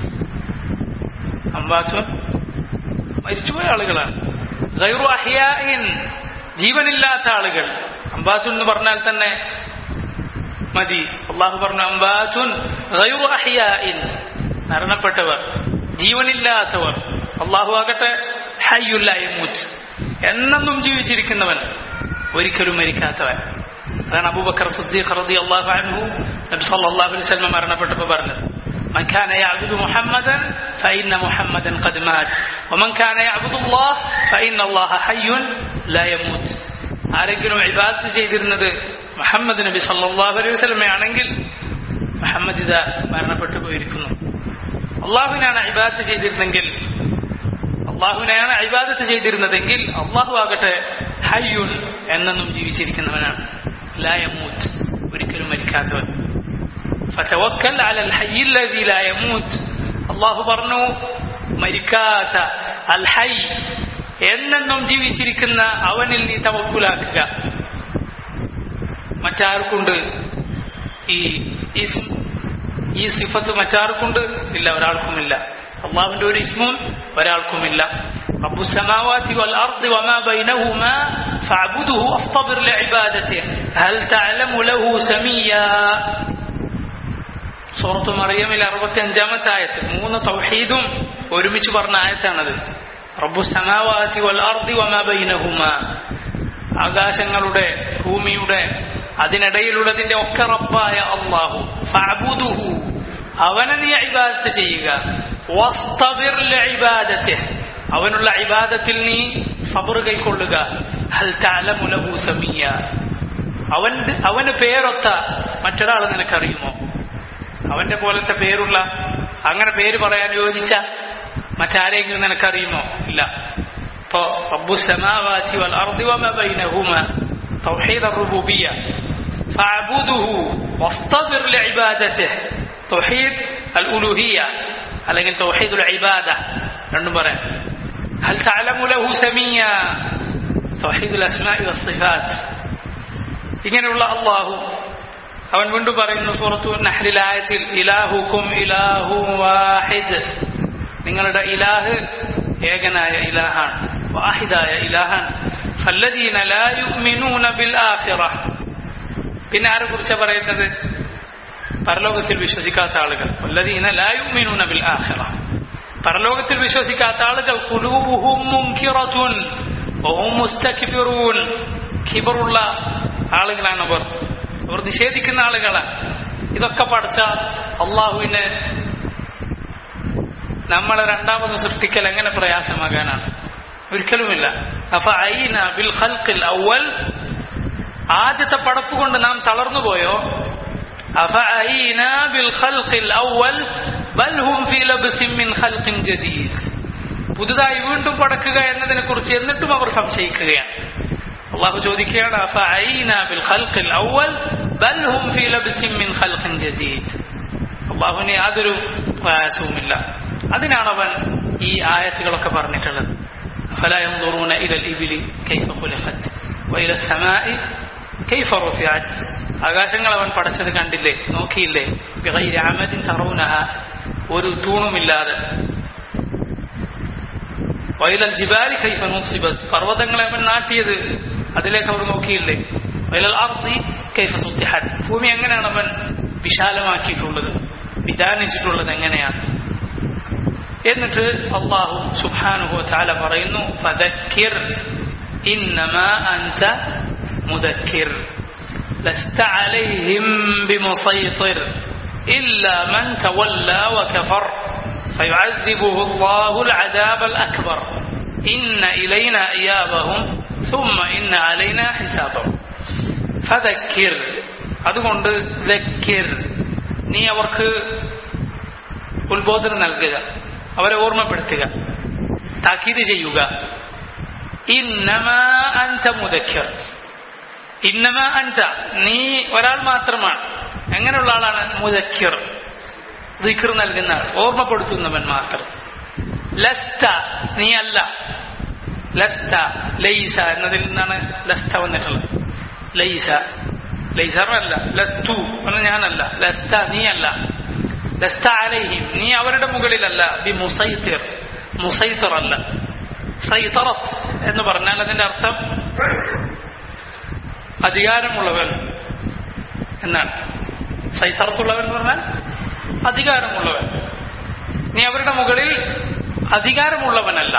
അംബാചുൻ മരിച്ചുപോയ ആളുകളാണ് ഗൈറു അഹ്യാഇൻ ജീവനില്ലാത്ത ആളുകൾ അംബാചുൻ എന്ന് പറഞ്ഞാൽ തന്നെ മതി അള്ളാഹു പറഞ്ഞു അംബാചുൻ ഗൈറു അഹ്യാഇൻ മരണപ്പെട്ടവർ ജീവനില്ലാത്തവർ അള്ളാഹു ആകട്ടെ ഹയ്യുല്ലായ്മൂത്ത് എന്നെന്നും ജീവിച്ചിരിക്കുന്നവൻ ഒരിക്കലും മരിക്കാത്തവൻ അതാണ് അബൂബക്കർ സിദ്ദീഖ് റളി അള്ളാഹു അൻഹു നബി സല്ലല്ലാഹു അലൈഹി വസല്ലം മരണപ്പെട്ടപ്പോൾ പറഞ്ഞത് من كان يعبد محمدا فإن محمدا قد مات ومن كان يعبد الله فإن الله حي لا يموت ആരെങ്കിലും ഇബാദത്ത് ചെയ്തിരുന്നത് മുഹമ്മദ് നബി സല്ലല്ലാഹു അലൈഹി വസല്ലമയാണെങ്കിൽ മുഹമ്മദ് ഇതാ മരണപ്പെട്ടു പോയിരിക്കുന്നു അള്ളാഹുവിനാണ് ഇബാദത്ത് ചെയ്തിരുന്നെങ്കിൽ അള്ളാഹുവിനെയാണ് ഇബാദത്ത് ചെയ്തിരുന്നതെങ്കിൽ അള്ളാഹു ആകട്ടെ ഹയ്യുൻ എന്നെന്നും ജീവിച്ചിരിക്കുന്നവനാണ് ലായമൂത്ത് ഒരിക്കലും മരിക്കാത്തവൻ ഫതവക്കൽ അലൽ ഹയ്യിൽ ലദീ ലാ യമൂത്ത് അള്ളാഹു പറഞ്ഞു മരിക്കാത്ത അൽ ഹൈ എന്നെന്നും ജീവിച്ചിരിക്കുന്ന അവനിൽ നീ തവക്കുലാക്കുക മറ്റാർക്കുണ്ട് ഈ ഇസ്ം ഈ സിഫത്ത് മറ്റാർക്കുണ്ട് ഇല്ല ഒരാൾക്കുമില്ല അള്ളാഹുവിന്റെ ഒരു ഇസ്മും ഒരാൾക്കുമില്ല رب السماوات والأرض وما بينهما فاعبده واصطبر لعبادته هل تعلم له سميا സൂറത്ത് മറിയമിൽ അറുപത്തി അഞ്ചാമത്തെ ആയത്ത് മൂന്ന് തൗഹീദും ഒരുമിച്ച് പറഞ്ഞ ആയത്താണത് റബ്ബു സമാവാതി വൽ അർദി വമാ ബൈനഹുമ ആകാശങ്ങളുടെ ഭൂമിയുടെ അതിനിടയിലുള്ളതിന്റെ ഒക്കെ റബ്ബായ അള്ളാഹു ഫഅബുദുഹു അവനെ നീ ഇബാദത്ത് ചെയ്യുക വസ്തബിർ ലിഇബാദത്തിഹ് അവനുള്ള ഇബാദത്തിൽ നീ സബർ കൈക്കൊള്ളുക ഹൽ തഅലമു ലഹു സമീയ അവൻ അവന് പേരൊത്ത മറ്റൊരാൾ നിനക്കറിയുമോ അവന്റെ പോലത്തെ പേരുള്ള അങ്ങനെ പേര് പറയാൻ യോജിച്ച മറ്റാരെങ്കിലും നിനക്കറിയുമോ ഇല്ല ഇപ്പോ റബ്ബു സമാവാതി വൽ അർദി വമാ ബൈനഹുമ തൗഹീദ് الربوبيه فاعبده واصطبر لعبادته തൗഹീദ് അൽ ഉലൂഹിയ അല്ലെങ്കിൽ തൗഹീദ് ഉൽ ഇബാദ രണ്ടും പറയാം هل تعلم له سميا توحيد الاسماء والصفات ഇങ്ങനെയുള്ള അള്ളാഹു അവൻ വീണ്ടും പറയുന്നു സൂറത്തു നഹ്ലിൽ ആയത്തിൽ ഇലാഹുക്കും ഇലാഹു വാഹിദ് നിങ്ങളുടെ ഇലാഹ് ഏകനായ ഇലാഹാണ് വാഹിദായ ഇലാഹാണ് ഫല്ലദീന ലാ യുഅ്മിനൂന ബിൽ ആഖിറ പിന്നെ ആരെ കുറിച്ചാണ് പറയുന്നത് പരലോകത്തിൽ വിശ്വസിക്കാത്ത ആളുകൾ വല്ലദീന ലാ യുഅ്മിനൂന ബിൽ ആഖിറ പരലോകത്തിൽ വിശ്വസിക്കാത്ത ആളുകൾ ഖുലൂബുഹും മുൻകിറതുൻ വഹും മുസ്തക്ബിറൂൻ ഖിബറുള്ള ആളുകളാണ് അവർ അവർ നിഷേധിക്കുന്ന ആളുകളാണ് ഇതൊക്കെ പഠിച്ച അള്ളാഹുവിന് നമ്മളെ രണ്ടാമത് സൃഷ്ടിക്കൽ എങ്ങനെ പ്രയാസമാകാനാണ് ഒരിക്കലുമില്ല അപ്പൊ ഐന ബിൽ ഖൽഖിൽ അവൽ ആദ്യത്തെ പടപ്പ് കൊണ്ട് നാം തളർന്നുപോയോ അഫ ഐന ബിൽ ഖൽഖിൽ അവൽ ബൽ ഹും ഫീ ലബ്സിൻ മിൻ ഖൽഖിൻ ജദീദ് പുതുതായി വീണ്ടും പടക്കുക എന്നതിനെ കുറിച്ച് എന്നിട്ടും അവർ സംശയിക്കുകയാണ് അള്ളാഹു ചോദിക്കുകയാണ് അഫ ഐന ബിൽ ഖൽഖിൽ അവൽ ബൽ ഹും ഫീ ലബ്സിൻ മിൻ ഖൽഖിൻ ജദീദ് അള്ളാഹുവിന് യാതൊരു പ്രയാസവുമില്ല അതിനാണ് അവൻ ഈ ആയത്തുകളൊക്കെ പറഞ്ഞിട്ടുള്ളത് فلا ينظرون إلى الإبل كيف خلقت وإلى السماء كيف رفعت ആകാശങ്ങൾ അവൻ പടച്ചത് കണ്ടില്ലേ നോക്കിയില്ലേ ബിഗൈരി അമദിൻ തറൗനഹ ഒരു തൂണുമില്ലാതെ വൈലൽ ജിബാലി കൈഫ നുസിബത് പർവ്വതങ്ങളെ അവൻ നാട്ടിയത് അതിലേക്ക് അവർ നോക്കിയില്ലേ വൈലൽ അർദി കൈഫ സുത്തിഹത് ഭൂമി എങ്ങനെയാണ് അവൻ വിശാലമാക്കിയിട്ടുള്ളത് വിധാനിച്ചിട്ടുള്ളത് എങ്ങനെയാണ് എന്നിട്ട് അള്ളാഹു സുബ്ഹാനഹു താല പറയുന്നു ഫദക്കിർ ഇന്നമാ അൻത മുദക്കിർ ലസ്ത അലൈഹിം ബിമുസൈത്തിർ إلا من تولى وكفر فيعذبه الله العذاب الأكبر إن إلينا إيابهم ثم إن علينا حسابهم فذكر അതുകൊണ്ട് ذكر നീ അവർക്ക് ഉത്ബോധനം നൽകുക അവരെ ഓർമ്മപ്പെടുത്തുക താക്കീത് ചെയ്യുക ഇന്നമാ അൻത മുദക്കർ ഇന്നമാ അൻത നീ ഒരാൾ മാത്രമാണ് എങ്ങനെയുള്ള ആളാണ് മുദക്കിർ ദിഖർ നൽകുന്ന ആൾ ഓർമ്മപ്പെടുത്തുന്നവൻ മാത്രം ലസ്ത നീ അല്ല ലസ്ത ലൈസ എന്നതിൽ നിന്നാണ് ലസ്ത വന്നിട്ടുള്ളത് ലൈസ ലൈസറല്ല ലസ്തു എന്ന് ഞാനല്ല ലസ്ത നീ അല്ല ലസ്ത അലൈഹിം നീ അവരുടെ മുകളിലല്ല ബി മുസൈത്തിർ മുസൈത്തർ അല്ല സൈതറത്ത് എന്ന് പറഞ്ഞാൽ അതിന്റെ അർത്ഥം അധികാരമുള്ളവൻ എന്നാണ് സൈതറത്തുള്ളവൻ എന്ന് പറഞ്ഞാൽ അധികാരമുള്ളവൻ നീ അവരുടെ മുകളിൽ അധികാരമുള്ളവനല്ല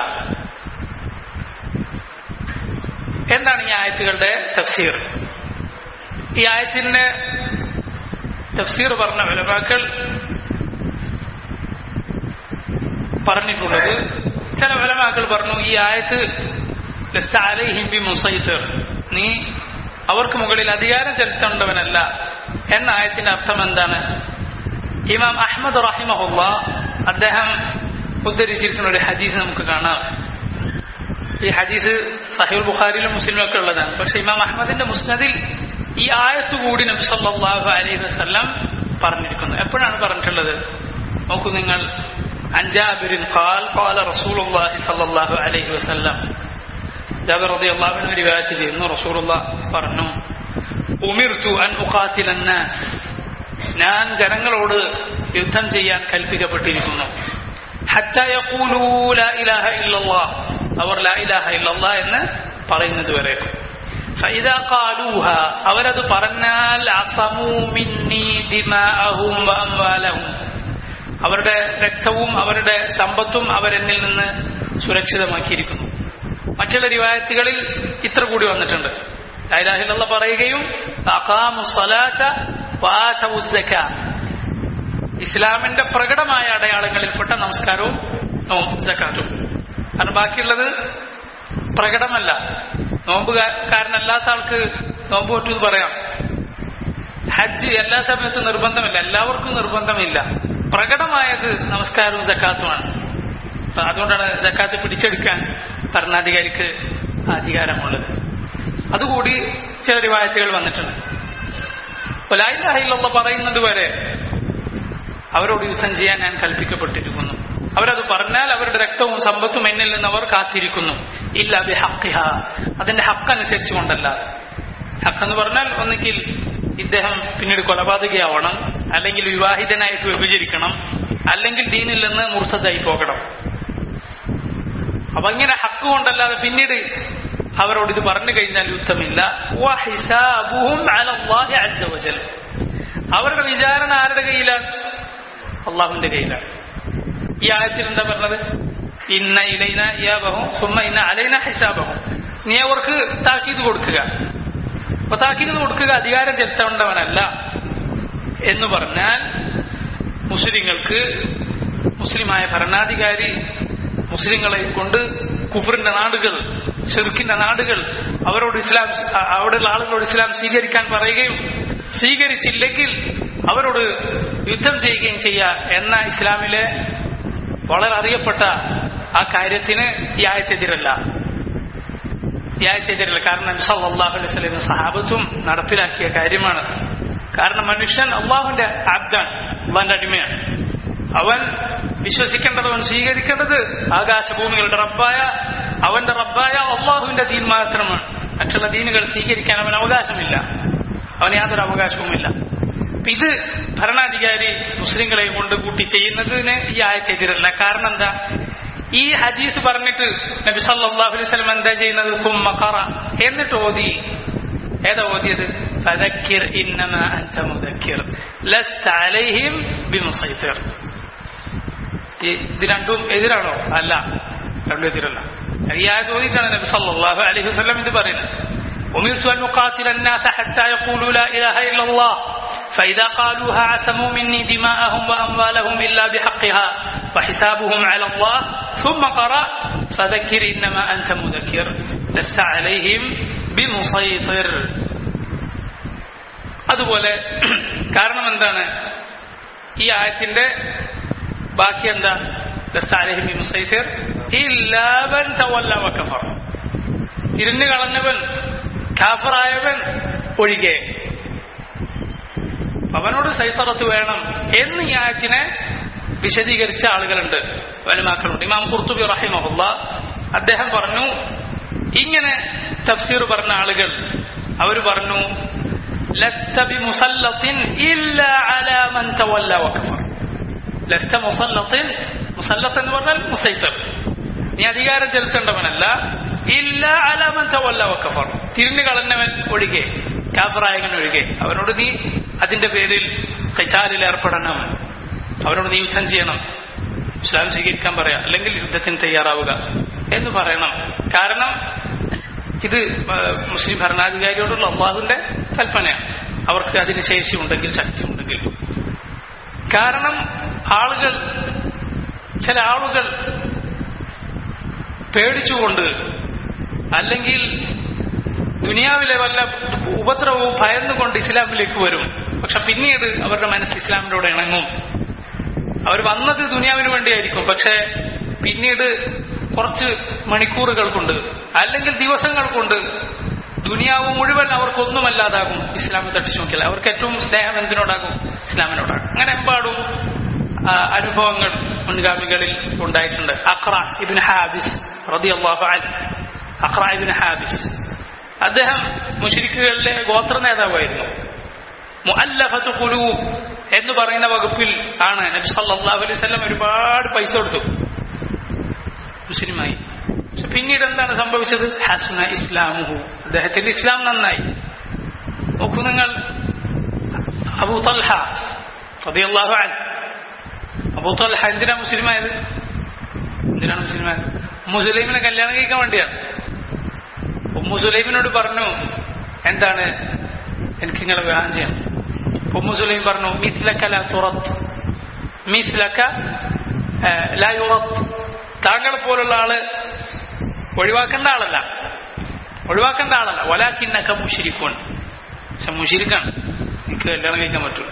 എന്താണ് ഈ ആയത്തുകളുടെ തഫ്സീർ ഈ ആയത്തിന്റെ തഫ്സീർ പറഞ്ഞ വിലവാക്കൾ പറഞ്ഞിട്ടുള്ളത് ചില വിലമാക്കൾ പറഞ്ഞു ഈ ആയത്ത് ഹിംബി മുസൈസർ നീ അവർക്ക് മുകളിൽ അധികാരം ചെലുത്തേണ്ടവനല്ല എന്ന ആയത്തിന്റെ അർത്ഥം എന്താണ് ഇമാം അഹമ്മദ് റഹിമഹുല്ല അദ്ദേഹം ഉദ്ധരിച്ചിരിക്കുന്ന ഒരു ഹദീസ് നമുക്ക് കാണാം ഈ ഹദീസ് സഹീൽ ബുഖാരിയിലും മുസ്ലിമിലും ഒക്കെ ഉള്ളതാണ് പക്ഷെ ഇമാം അഹമ്മദിന്റെ മുസ്നദിൽ ഈ ആയത്ത് കൂടി നബി സല്ലല്ലാഹു അലൈഹി വസല്ലം പറഞ്ഞിരിക്കുന്നു എപ്പോഴാണ് പറഞ്ഞിട്ടുള്ളത് നോക്കൂ നിങ്ങൾ അഞ്ചാബിരിൻ ഖാൽ ഖാല റസൂലുള്ളാഹി സല്ലല്ലാഹു അലൈഹി വസല്ലം ജാബിർ റളിയല്ലാഹു അൻഹു റിവായത്ത് ചെയ്യുന്നു റസൂലുള്ളാഹ് പറഞ്ഞു ഉമിർതു അൻ ഉഖാതില الناس ഞാൻ ജനങ്ങളോട് യുദ്ധം ചെയ്യാൻ കൽപ്പിക്കപ്പെട്ടിരിക്കുന്നു ഹത്ത യഖൂലൂ ലാ ഇലാഹ ഇല്ലല്ലാഹ് അവർ ലാ ഇലാഹ ഇല്ലല്ലാഹ് എന്ന് പറയുന്നത് വരെ فإذا قالوها അവരത് പറഞ്ഞാൽ അസമൂ മിന്നി ദിമാഅഹും വഅംവാലഹും അവരുടെ രക്തവും അവരുടെ സമ്പത്തും അവരെന്നിൽ നിന്ന് സുരക്ഷിതമാക്കിയിരിക്കുന്നു മറ്റുള്ള റിവായത്തുകളിൽ ഇത്ര കൂടി വന്നിട്ടുണ്ട് ലൈലാഹിലുള്ള പറയുകയും ഇസ്ലാമിന്റെ പ്രകടമായ അടയാളങ്ങളിൽപ്പെട്ട നമസ്കാരവും സക്കാത്തും കാരണം ബാക്കിയുള്ളത് പ്രകടമല്ല നോമ്പുകാരനല്ലാത്ത ആൾക്ക് നോമ്പ് പറ്റൂ പറയാം ഹജ്ജ് എല്ലാ സമയത്തും നിർബന്ധമില്ല എല്ലാവർക്കും നിർബന്ധമില്ല പ്രകടമായത് നമസ്കാരവും ജക്കാത്തുമാണ് അതുകൊണ്ടാണ് ജക്കാത്ത് പിടിച്ചെടുക്കാൻ ഭരണാധികാരിക്ക് അധികാരമുള്ളത് അതുകൂടി ചില റിവായത്തുകൾ വന്നിട്ടുണ്ട് ലായില്ല പറയുന്നത് വരെ അവരോട് യുദ്ധം ചെയ്യാൻ ഞാൻ കൽപ്പിക്കപ്പെട്ടിരിക്കുന്നു അവരത് പറഞ്ഞാൽ അവരുടെ രക്തവും സമ്പത്തും എന്നിൽ നിന്ന് അവർ കാത്തിരിക്കുന്നു ഇല്ല ബി ഹക്കിഹ അതിന്റെ ഹക്കനുസരിച്ച് കൊണ്ടല്ല ഹക്കെന്ന് പറഞ്ഞാൽ ഒന്നുകിൽ ഇദ്ദേഹം പിന്നീട് കൊലപാതകയാവണം അല്ലെങ്കിൽ വിവാഹിതനായിട്ട് വിഭജിക്കണം അല്ലെങ്കിൽ ദീനിൽ നിന്ന് മൂർത്തതായി പോകണം അപ്പൊ ഇങ്ങനെ ഹക്ക് കൊണ്ടല്ലാതെ പിന്നീട് അവരോട് ഇത് പറഞ്ഞു കഴിഞ്ഞാൽ യുദ്ധമില്ല അവരുടെ വിചാരണ ആരുടെ കയ്യിലാണ് അള്ളാഹുവിന്റെ കയ്യിലാണ് ഈ ആയത്തിൽ എന്താ പറഞ്ഞത് ഇന്ന ഇലൈന ഇയാബഹും സുമ്മ ഇന്ന അലൈന ഹിസാബഹും നീ അവർക്ക് താക്കീത് കൊടുക്കുക അപ്പൊ താക്കീത് കൊടുക്കുക അധികാരം ചെലുത്തേണ്ടവനല്ല എന്ന് പറഞ്ഞാൽ മുസ്ലിങ്ങൾക്ക് മുസ്ലിമായ ഭരണാധികാരി മുസ്ലിങ്ങളെ കൊണ്ട് കുഫറിന്റെ നാടുകൾ ഷെറുക്കിന്റെ നാടുകൾ അവരോട് ഇസ്ലാം അവിടെയുള്ള ആളുകളോട് ഇസ്ലാം സ്വീകരിക്കാൻ പറയുകയും സ്വീകരിച്ചില്ലെങ്കിൽ അവരോട് യുദ്ധം ചെയ്യുകയും ചെയ്യുക എന്ന ഇസ്ലാമിലെ വളരെ അറിയപ്പെട്ട ആ കാര്യത്തിന് ഈ ആയത്തെതിരല്ല ഈ ആയത്തെതിരല്ല കാരണം സല്ലാഹു അലൈഹി സ്വലം സഹാബത്തും നടപ്പിലാക്കിയ കാര്യമാണ് കാരണം മനുഷ്യൻ അള്ളാഹുവിന്റെ ആബ്ദാൻ അള്ളാന്റെ അടിമയാണ് അവൻ വിശ്വസിക്കേണ്ടത് അവൻ സ്വീകരിക്കേണ്ടത് ആകാശഭൂമികളുടെ റബ്ബായ അവന്റെ റബ്ബായ അള്ളാഹുവിന്റെ ദീൻ മാത്രമാണ് മറ്റുള്ള ദീനുകൾ സ്വീകരിക്കാൻ അവൻ അവകാശമില്ല അവന് യാതൊരു അവകാശവുമില്ല ഇത് ഭരണാധികാരി മുസ്ലിങ്ങളെ കൊണ്ട് കൂട്ടി ചെയ്യുന്നതിന് ഈ ആയത്തെതിരല്ല കാരണം എന്താ ഈ ഹദീസ് പറഞ്ഞിട്ട് നബി സല്ലല്ലാഹു അലൈഹി വസല്ലം എന്താ ചെയ്യുന്നത് സുമ്മ ഖറ എന്നിട്ട് ഓതി ഏതാ ഓതിയത് ഫദക്കിർ ഇന്നമാ അൻത മുദക്കിർ ലസ്ത അലൈഹിം ബിമുസൈത്തിർ ഇത് രണ്ടും എതിരാണോ അല്ല രണ്ടും എതിരല്ല ഈ ആയത് ഓതിയിട്ടാണ് നബി സല്ലല്ലാഹു അലൈഹി വസല്ലം ഇത് പറയുന്നത് أمرت أن أقاتل الناس حتى يقولوا لا إله إلا الله فإذا قالوها عصموا مني دماءهم وأموالهم إلا بحقها وحسابهم على الله ثم قرأ فذكر إنما أنت مذكر لست عليهم بمسيطر അതുപോലെ കാരണം എന്താണ് ഈ ആയത്തിന്റെ ബാക്കി എന്താ ലസ്താലഹിം ബി മുസൈഫിർ ഇല്ലാവൻ തവല്ല വക്കഫർ തിരിഞ്ഞു കളഞ്ഞവൻ കാഫറായവൻ ഒഴികെ അവനോട് സൈത്തറത്ത് വേണം എന്ന് ഈ ആയത്തിനെ വിശദീകരിച്ച ആളുകളുണ്ട് വലുമാക്കളുണ്ട് ഇമാം കുർത്തുബി റഹിമഹുല്ല അദ്ദേഹം പറഞ്ഞു ഇങ്ങനെ തഫ്സീർ പറഞ്ഞ ആളുകൾ അവർ പറഞ്ഞു ലസ്ത ബി മുസല്ലത്തിൻ ഇല്ല അലാ മൻ തവല്ല വക്കഫർ ലസ്ത മുസല്ലത്തിൻ മുസല്ലത്ത് എന്ന് പറഞ്ഞാൽ മുസൈത്തർ നീ അധികാരം ചെലുത്തേണ്ടവനല്ല ഇല്ല അലാ മൻ തവല്ല വക്കഫർ തിരിഞ്ഞു കളഞ്ഞവൻ ഒഴികെ കാഫറായകൻ ഒഴികെ അവനോട് നീ അതിന്റെ പേരിൽ കൈച്ചാലിൽ ഏർപ്പെടണം അവനോട് നീ യുദ്ധം ചെയ്യണം ഇസ്ലാം സ്വീകരിക്കാൻ പറയാം അല്ലെങ്കിൽ യുദ്ധത്തിന് തയ്യാറാവുക എന്ന് പറയണം കാരണം ഇത് മുസ്ലിം ഭരണാധികാരിയോടുള്ള അള്ളാഹുവിന്റെ കൽപ്പനയാണ് അവർക്ക് അതിന് ശേഷിയുണ്ടെങ്കിൽ ശക്തിയുണ്ടെങ്കിൽ കാരണം ആളുകൾ ചില ആളുകൾ പേടിച്ചുകൊണ്ട് അല്ലെങ്കിൽ ദുനിയാവിലെ വല്ല ഉപദ്രവവും ഭയന്നുകൊണ്ട് ഇസ്ലാമിലേക്ക് വരും പക്ഷെ പിന്നീട് അവരുടെ മനസ്സ് ഇസ്ലാമിനോട് ഇണങ്ങും അവർ വന്നത് ദുനിയാവിന് വേണ്ടിയായിരിക്കും പക്ഷെ പിന്നീട് കുറച്ച് മണിക്കൂറുകൾ കൊണ്ട് അല്ലെങ്കിൽ ദിവസങ്ങൾ കൊണ്ട് ദുനിയാവ് മുഴുവൻ അവർക്കൊന്നുമല്ലാതാകും ഇസ്ലാമിൽ തട്ടിച്ചു നോക്കിയാൽ അവർക്ക് ഏറ്റവും സ്നേഹം എന്തിനോടാകും ഇസ്ലാമിനോടാകും അങ്ങനെ എമ്പാടും അനുഭവങ്ങൾ മുൻഗാമികളിൽ ഉണ്ടായിട്ടുണ്ട് അഖ്റ ഇബിൻ ഹാബിസ് റതി അള്ളാഹു അൽ അഖ്റ ഇബിൻ ഹാബിസ് അദ്ദേഹം മുഷിരിക്കുകളിലെ ഗോത്ര നേതാവായിരുന്നു മുഅല്ലഫത്ത് ഖുലൂബ് എന്ന് പറയുന്ന വകുപ്പിൽ ആണ് നബി സല്ലല്ലാഹു അലൈഹി വസല്ലം ഒരുപാട് പൈസ കൊടുത്തു മുസ്ലിമായി പക്ഷെ പിന്നീട് എന്താണ് സംഭവിച്ചത് ഹസ്ന ഇസ്ലാമുഹു അദ്ദേഹത്തിന്റെ ഇസ്ലാം നന്നായി നോക്കൂ നിങ്ങൾ അബൂ തൽഹ റളിയല്ലാഹു അൻഹു അബൂ തൽഹ എന്തിനാ മുസ്ലിമായത് എന്തിനാണ് മുസ്ലിമായത് മുസ്ലിമിനെ കല്യാണം കഴിക്കാൻ വേണ്ടിയാണ് ഉമ്മു സുലൈമിനോട് പറഞ്ഞു എന്താണ് എനിക്ക് നിങ്ങളെ വിവാഹം ചെയ്യണം ഉമ്മു സുലൈം പറഞ്ഞു മിസ്ലക്ക ലാ തുറത്ത് മിസ്ലക്ക ലാ യുറത്ത് താങ്കളെ പോലുള്ള ആള് ഒഴിവാക്കേണ്ട ആളല്ല ഒഴിവാക്കേണ്ട ആളല്ല വലാക്കിന്നക്ക മുഷിരിക്കുൺ പക്ഷെ മുഷിരിക്കാണ് എനിക്ക് കല്യാണം കഴിക്കാൻ പറ്റൂല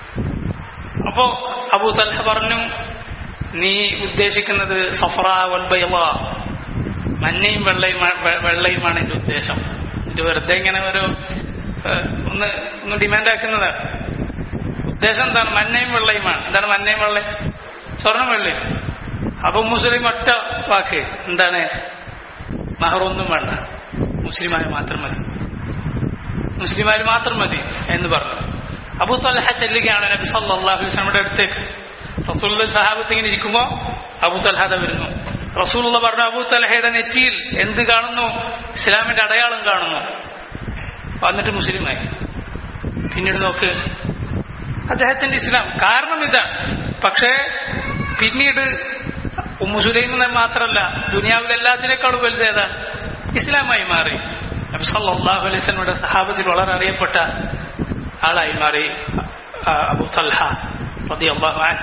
അപ്പോ അബൂ തൽഹ പറഞ്ഞു നീ ഉദ്ദേശിക്കുന്നത് സഫറ വൽബൈള മഞ്ഞയും വെള്ളയും വെള്ളയുമാണ് എന്റെ ഉദ്ദേശം ഇത് വെറുതെ ഇങ്ങനെ ഒരു ഒന്ന് ഒന്ന് ഡിമാൻഡ് ആക്കുന്നതാണ് ഉദ്ദേശം എന്താണ് മഞ്ഞയും വെള്ളയുമാണ് എന്താണ് മഞ്ഞയും വെള്ളയും സ്വർണം വെള്ളയും അപ്പൊ മുസ്ലിം ഒറ്റ വാക്ക് എന്താണ് മഹറൊന്നും വേണ്ട മുസ്ലിമാര് മാത്രം മതി മുസ്ലിമാര് മാത്രം മതി എന്ന് പറഞ്ഞു അബൂ തലഹ ചെല്ലുകയാണ് നബി സല്ലല്ലാഹു അലൈഹി വസല്ലമയുടെ അടുത്തേക്ക് റസൂലുള്ള സഹാബത്ത് ഇങ്ങനെ ഇരിക്കുമ്പോ അബൂ തൽഹദ വരുന്നു റസൂലുള്ള പറഞ്ഞു അബൂ തൽഹയുടെ നെറ്റിയിൽ എന്ത് കാണുന്നു ഇസ്ലാമിന്റെ അടയാളം കാണുന്നു വന്നിട്ട് മുസ്ലിമായി പിന്നീട് നോക്ക് അദ്ദേഹത്തിന്റെ ഇസ്ലാം കാരണം ഇതാ പക്ഷേ പിന്നീട് മുസ്ലിം മാത്രമല്ല ദുനിയാവിൽ എല്ലാത്തിനേക്കാളും വലുതേതാ ഇസ്ലാമായി മാറി നബി സല്ലല്ലാഹു അലൈഹി വസല്ലമയുടെ സഹാബത്തിൽ വളരെ അറിയപ്പെട്ട ആളായി മാറി അബൂ തൽഹ റളിയല്ലാഹു അൻഹു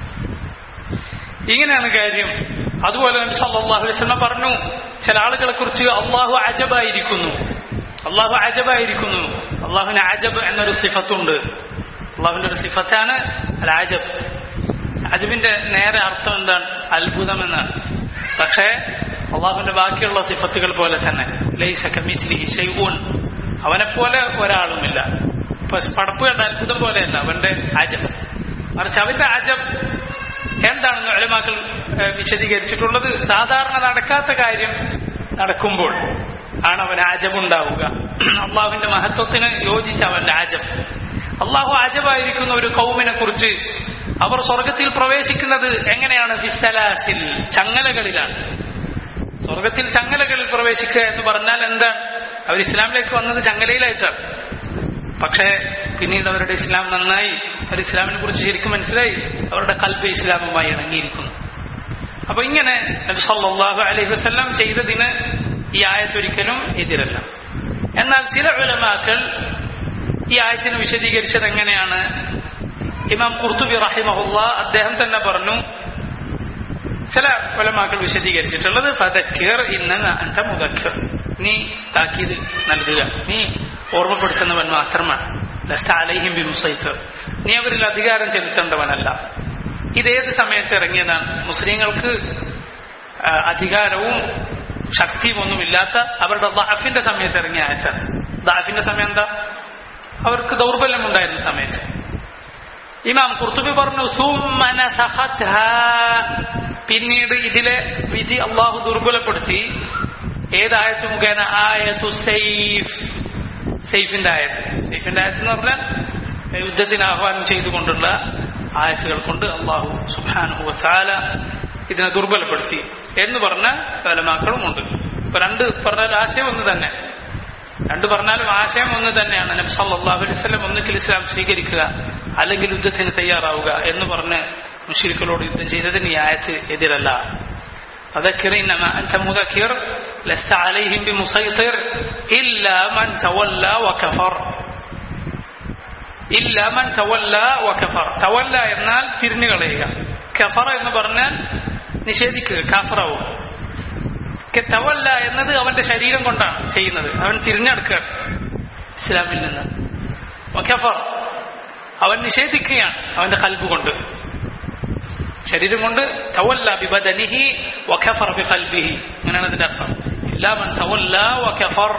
ഇങ്ങനെയാണ് കാര്യം അതുപോലെ നബി സല്ലല്ലാഹു അലൈഹി വസല്ലം പറഞ്ഞു ചില ആളുകളെ കുറിച്ച് അള്ളാഹു അജബായിരിക്കുന്നു അള്ളാഹു അജബായിരിക്കുന്നു അള്ളാഹുവിന് അജബ് എന്നൊരു സിഫത്തുണ്ട് അള്ളാഹുവിന്റെ ഒരു സിഫത്താണ് അൽ അജബ് അജബിന്റെ നേരെ അർത്ഥം എന്താണ് അത്ഭുതം എന്നാണ് പക്ഷേ അള്ളാഹുവിന്റെ ബാക്കിയുള്ള സിഫത്തുകൾ പോലെ തന്നെ ലൈസൂൻ അവനെപ്പോലെ ഒരാളുമില്ല പടപ്പ് കണ്ട അത്ഭുതം പോലെയല്ല അവന്റെ അജബ് മറിച്ച് അവന്റെ അജബ് എന്താണെന്ന് അലമാക്കൾ വിശദീകരിച്ചിട്ടുള്ളത് സാധാരണ നടക്കാത്ത കാര്യം നടക്കുമ്പോൾ ആണ് അവൻ ആജബുണ്ടാവുക അള്ളാഹുവിന്റെ മഹത്വത്തിന് യോജിച്ച അവന്റെ ആജബ് അള്ളാഹു ആജബായിരിക്കുന്ന ഒരു കൗമിനെ കുറിച്ച് അവർ സ്വർഗത്തിൽ പ്രവേശിക്കുന്നത് എങ്ങനെയാണ് ഫിസലാസിൽ ചങ്ങലകളിലാണ് സ്വർഗത്തിൽ ചങ്ങലകളിൽ പ്രവേശിക്കുക എന്ന് പറഞ്ഞാൽ എന്താണ് അവർ ഇസ്ലാമിലേക്ക് വന്നത് ചങ്ങലയിലായിട്ടാണ് പക്ഷേ പിന്നീട് അവരുടെ ഇസ്ലാം നന്നായി അവർ ഇസ്ലാമിനെ കുറിച്ച് ശരിക്കും മനസ്സിലായി അവരുടെ കൽബ് ഇസ്ലാമുമായി ഇണങ്ങിയിരിക്കുന്നു അപ്പൊ ഇങ്ങനെ സല്ലല്ലാഹു അലൈഹി വസല്ലം ചെയ്തതിന് ഈ ആയത്തൊരിക്കലും എതിരല്ല എന്നാൽ ചില ഉലമാക്കൾ ഈ ആയത്തിനെ വിശദീകരിച്ചത് എങ്ങനെയാണ് ഇമാം കുർത്തുബി റഹിമഹുല്ല അദ്ദേഹം തന്നെ പറഞ്ഞു ചില കൊലമാക്കൾ വിശദീകരിച്ചിട്ടുള്ളത് ഫതക്കിർ ഇന്ന അന്ത മുതക്കിർ നീ താക്കീത് നൽകുക നീ ഓർമ്മപ്പെടുത്തുന്നവൻ മാത്രമാണ് ലസ്ത അലൈഹിം ബി മുസൈത്ത് നീ അവരിൽ അധികാരം ചെലുത്തേണ്ടവനല്ല ഇതേത് സമയത്ത് ഇറങ്ങിയതാണ് മുസ്ലിങ്ങൾക്ക് ആ, അധികാരവും ശക്തിയും ഒന്നുമില്ലാത്ത അവരുടെ ദാഫിന്റെ സമയത്ത് ഇറങ്ങിയ ആയത്താണ് ദാഫിന്റെ സമയം എന്താ അവർക്ക് ദൗർബല്യം ഉണ്ടായിരുന്ന സമയത്ത് ഇമാം കുർത്തുബി പറഞ്ഞു "സുമ്മ നസഖത്ഹാ." പിന്നീട് ഇതിലെ വിധി അള്ളാഹു ദുർബലപ്പെടുത്തി ഏതായത്ത് മുഖേന ആയത്തു സൈഫ് സൈഫിന്റെ ആയത്ത് സൈഫിന്റെ ആയത്ത് എന്ന് പറഞ്ഞാൽ യുദ്ധത്തിന് ആഹ്വാനം ചെയ്തുകൊണ്ടുള്ള ആയത്തുകൾ കൊണ്ട് അള്ളാഹു സുബാനുഹു ചാല ഇതിനെ ദുർബലപ്പെടുത്തി എന്ന് പറഞ്ഞ പലമാക്കളും ഉണ്ട് ഇപ്പൊ രണ്ട് പറഞ്ഞാൽ ആശയം ഒന്ന് തന്നെ രണ്ട് പറഞ്ഞാലും ആശയം ഒന്ന് തന്നെയാണ് നബി സല്ലല്ലാഹു അലൈഹി വസല്ലം ഒന്നുകിൽ ഇസ്ലാം സ്വീകരിക്കുക അല്ലെങ്കിൽ യുദ്ധത്തിന് തയ്യാറാവുക എന്ന് പറഞ്ഞ് മുഷിരിക്കളോട് യുദ്ധം ചെയ്തതിന് ഈ ആയത്ത് എതിരല്ല فذكر إنما أنت مذكر لست عليهم بمسيطر إلا من تولى وكفر ഇല്ല മൻ തവല്ല വകഫർ തവല്ല എന്നാൽ തിരിഞ്ഞു കളയുക കഫറ എന്ന് പറഞ്ഞാൽ നിഷേധിക്കുക കാഫറാവും ക- തവല്ല എന്നത് അവന്റെ ശരീരം കൊണ്ടാണ് ചെയ്യുന്നത് അവൻ തിരിഞ്ഞെടുക്കുകയാണ് ഇസ്ലാമിൽ നിന്ന് വകഫർ അവൻ നിഷേധിക്കുകയാണ് അവന്റെ കൽബ് കൊണ്ട് ശരീരം കൊണ്ട് തവല്ല ബിബദനിഹി വഖഫർ ബിഖൽബിഹി അങ്ങനെയാണ് അതിന്റെ അർത്ഥം ഇല്ലാ മൻ തവല്ല വഖഫർ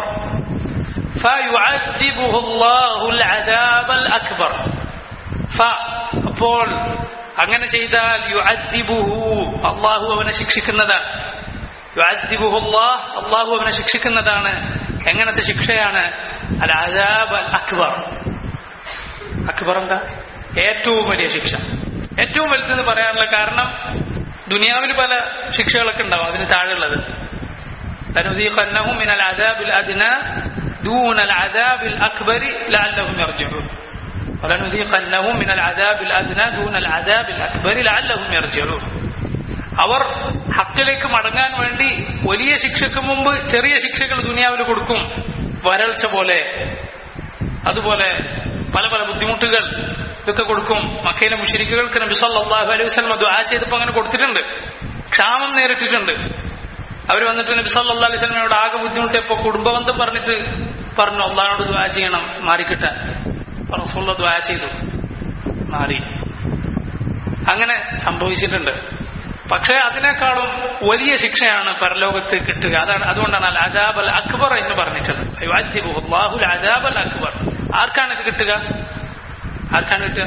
فيعذبه الله العذاب الأكبر ف അപ്പോൾ അങ്ങനെ ചെയ്താൽ യുഅദ്ദിബുഹു അള്ളാഹു അവനെ ശിക്ഷിക്കുന്നതാണ് യുഅദ്ദിബുഹു അല്ലാഹ് അള്ളാഹു അവനെ ശിക്ഷിക്കുന്നതാണ് എങ്ങനത്തെ ശിക്ഷയാണ് അൽ അദാബ് അൽ അക്ബർ അക്ബർ എന്താ ഏറ്റവും വലിയ ശിക്ഷ ഏറ്റവും വലുതെന്ന് പറയാനുള്ള കാരണം ദുനിയാവിൽ പല ശിക്ഷകളൊക്കെ ഉണ്ടാവും അതിന് താഴെയുള്ളത് لنذيقنهم من العذاب الأدنى دون العذاب الأكبر لعلهم يرجعون ولنذيقنهم من العذاب الأدنى دون العذاب الأكبر لعلهم يرجعون അവർ ഹക്കിലേക്ക് മടങ്ങാൻ വേണ്ടി വലിയ ശിക്ഷയ്ക്ക് മുമ്പ് ചെറിയ ശിക്ഷകൾ ദുനിയാവിൽ കൊടുക്കും വരൾച്ച പോലെ അതുപോലെ പല പല ബുദ്ധിമുട്ടുകൾ ഇതൊക്കെ കൊടുക്കും മക്കയിലെ മുഷരിക്കുകൾക്ക് നബി സല്ലല്ലാഹു അലൈഹി വസല്ലം ദുആ ചെയ്തപ്പോൾ അങ്ങനെ കൊടുത്തിട്ടുണ്ട് ക്ഷാമം നേരിട്ടിട്ടുണ്ട് അവർ വന്നിട്ട് നബി സല്ലല്ലാഹു അലൈഹി വസല്ലമയോട് ആകെ ബുദ്ധിമുട്ടിയപ്പോൾ കുടുംബബന്ധം പറഞ്ഞിട്ട് പറഞ്ഞു അള്ളാഹിനോട് ദുആ ചെയ്യണം മാറിക്കിട്ടാൻ അപ്പോൾ റസൂലുള്ള ദുആ ചെയ്തു മാറി അങ്ങനെ സംഭവിച്ചിട്ടുണ്ട് പക്ഷേ അതിനേക്കാളും വലിയ ശിക്ഷയാണ് പരലോകത്ത് കിട്ടുക അതാണ് അതുകൊണ്ടാണ് അൽ അദാബ് അൽ അക്ബർ എന്ന് പറഞ്ഞിട്ടുള്ളത് യുഅദ്ദിബുഹു അല്ലാഹു അൽ അദാബ് അൽ അക്ബർ ആർക്കാണ് ഇത് കിട്ടുക ആർക്കാണ് കിട്ടുക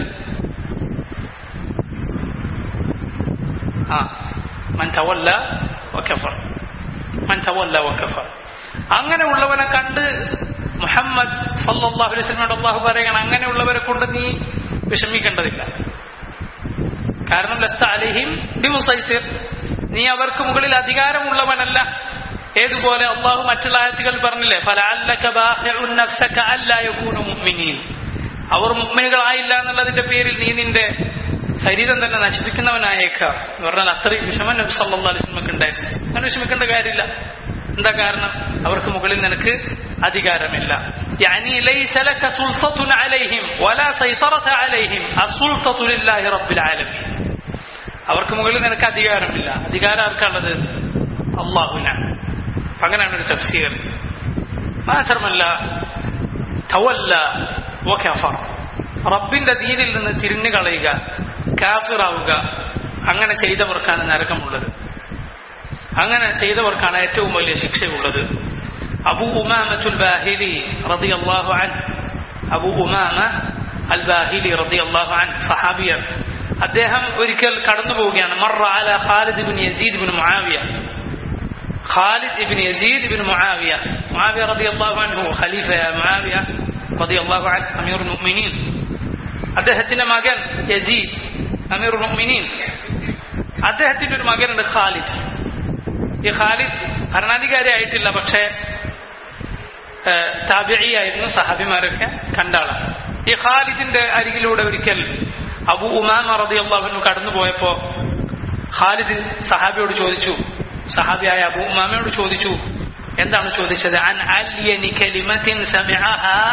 ആ മൻ തവല്ല വകഫർ മൻ തവല്ല വകഫർ അങ്ങനെയുള്ളവനെ കണ്ട് മുഹമ്മദ് സല്ലല്ലാഹു അലൈഹി വസല്ലമയോട് അള്ളാഹു പറയണം അങ്ങനെയുള്ളവരെ കൊണ്ട് നീ വിഷമിക്കേണ്ടതില്ല കാരണം ലസ്ത അലിഹിം ബിമുസൈസിർ നീ അവർക്ക് മുകളിൽ അധികാരമുള്ളവനല്ല ഏതുപോലെ അള്ളാഹു മറ്റുള്ള ആയത്തുകൾ പറഞ്ഞില്ലേ ഫലഅല്ലക ബാഖിഉൻ നഫ്സക അല്ലാ യകൂനു മുഅ്മിനീൻ അവർ മുഅ്മിനുകളായില്ല എന്നുള്ളതിന്റെ പേരിൽ നീ നിന്റെ ശരീരം തന്നെ നശിപ്പിക്കുന്നവനായേക്കാം എന്ന് പറഞ്ഞാൽ അത്രയും വിഷമം നബി സല്ലല്ലാഹു അലൈഹി വസല്ലമക്ക് ഉണ്ടായിരുന്നു അങ്ങനെ വിഷമിക്കേണ്ട കാര്യമില്ല എന്താ കാരണം അവർക്ക് മുകളിൽ നിനക്ക് അധികാരമില്ല يعني ليس لك سلطة عليهم ولا سيطرة عليهم السلطة لله رب العالمين അവർക്ക് മുകളിൽ നിനക്ക് അധികാരമില്ല അധികാരം ആർക്കുള്ളത് അള്ളാഹുവിനാണ് അപ്പൊ അങ്ങനെയാണ് ഒരു തഫ്സീർ മാത്രമല്ല തവല്ല വകഫർ റബ്ബിന്റെ ദീനിൽ നിന്ന് തിരിഞ്ഞു കളയുക കാഫിറാവുക അങ്ങനെ ചെയ്തവർക്കാണ് നരകമുള്ളത് അങ്ങനെ ചെയ്തവർക്കാണ് ഏറ്റവും വലിയ ശിക്ഷയുള്ളത് അബു ഉമാമത്തുൽ ബാഹിലി റളിയല്ലാഹു അൻഹു അബു ഉമാമ അൽ ബാഹിലി റളിയല്ലാഹു അൻഹു സഹാബിയൻ അദ്ദേഹം ഒരിക്കൽ കടന്നു പോവുകയാണ് മറ അല ഖാലിദ് ഇബ്നു യസീദ് ഇബ്നു മുആവിയ ഖാലിദ് ഇബ്നു യസീദ് ഇബ്നു മുആവിയ മുആവിയ റളിയല്ലാഹു അൻഹു ഖലീഫ മുആവിയ റളിയല്ലാഹു അൻഹു അമീറുൽ മുഅ്മിനീൻ അദ്ദേഹത്തിന്റെ മകൻ യസീദ് അമീറുൽ മുഅ്മിനീൻ അദ്ദേഹത്തിന്റെ ഒരു മകനുണ്ട് ഖാലിദ് ഈ ഖാലിദ് ഭരണാധികാരി ആയിട്ടില്ല പക്ഷേ താബിയായിരുന്നു സഹാബിമാരൊക്കെ കണ്ടാളാണ് ഈ ഖാലിദിന്റെ അരികിലൂടെ ഒരിക്കൽ അബു ഉമാമ റളിയല്ലാഹു കടന്നു പോയപ്പോ ഖാലിദ് സഹാബിയോട് ചോദിച്ചു സഹാബിയായ അബു ഉമാമയോട് ചോദിച്ചു എന്താണ് ചോദിച്ചത് അൻ അല്യനി കലിമത്തിൻ സമിഅഹ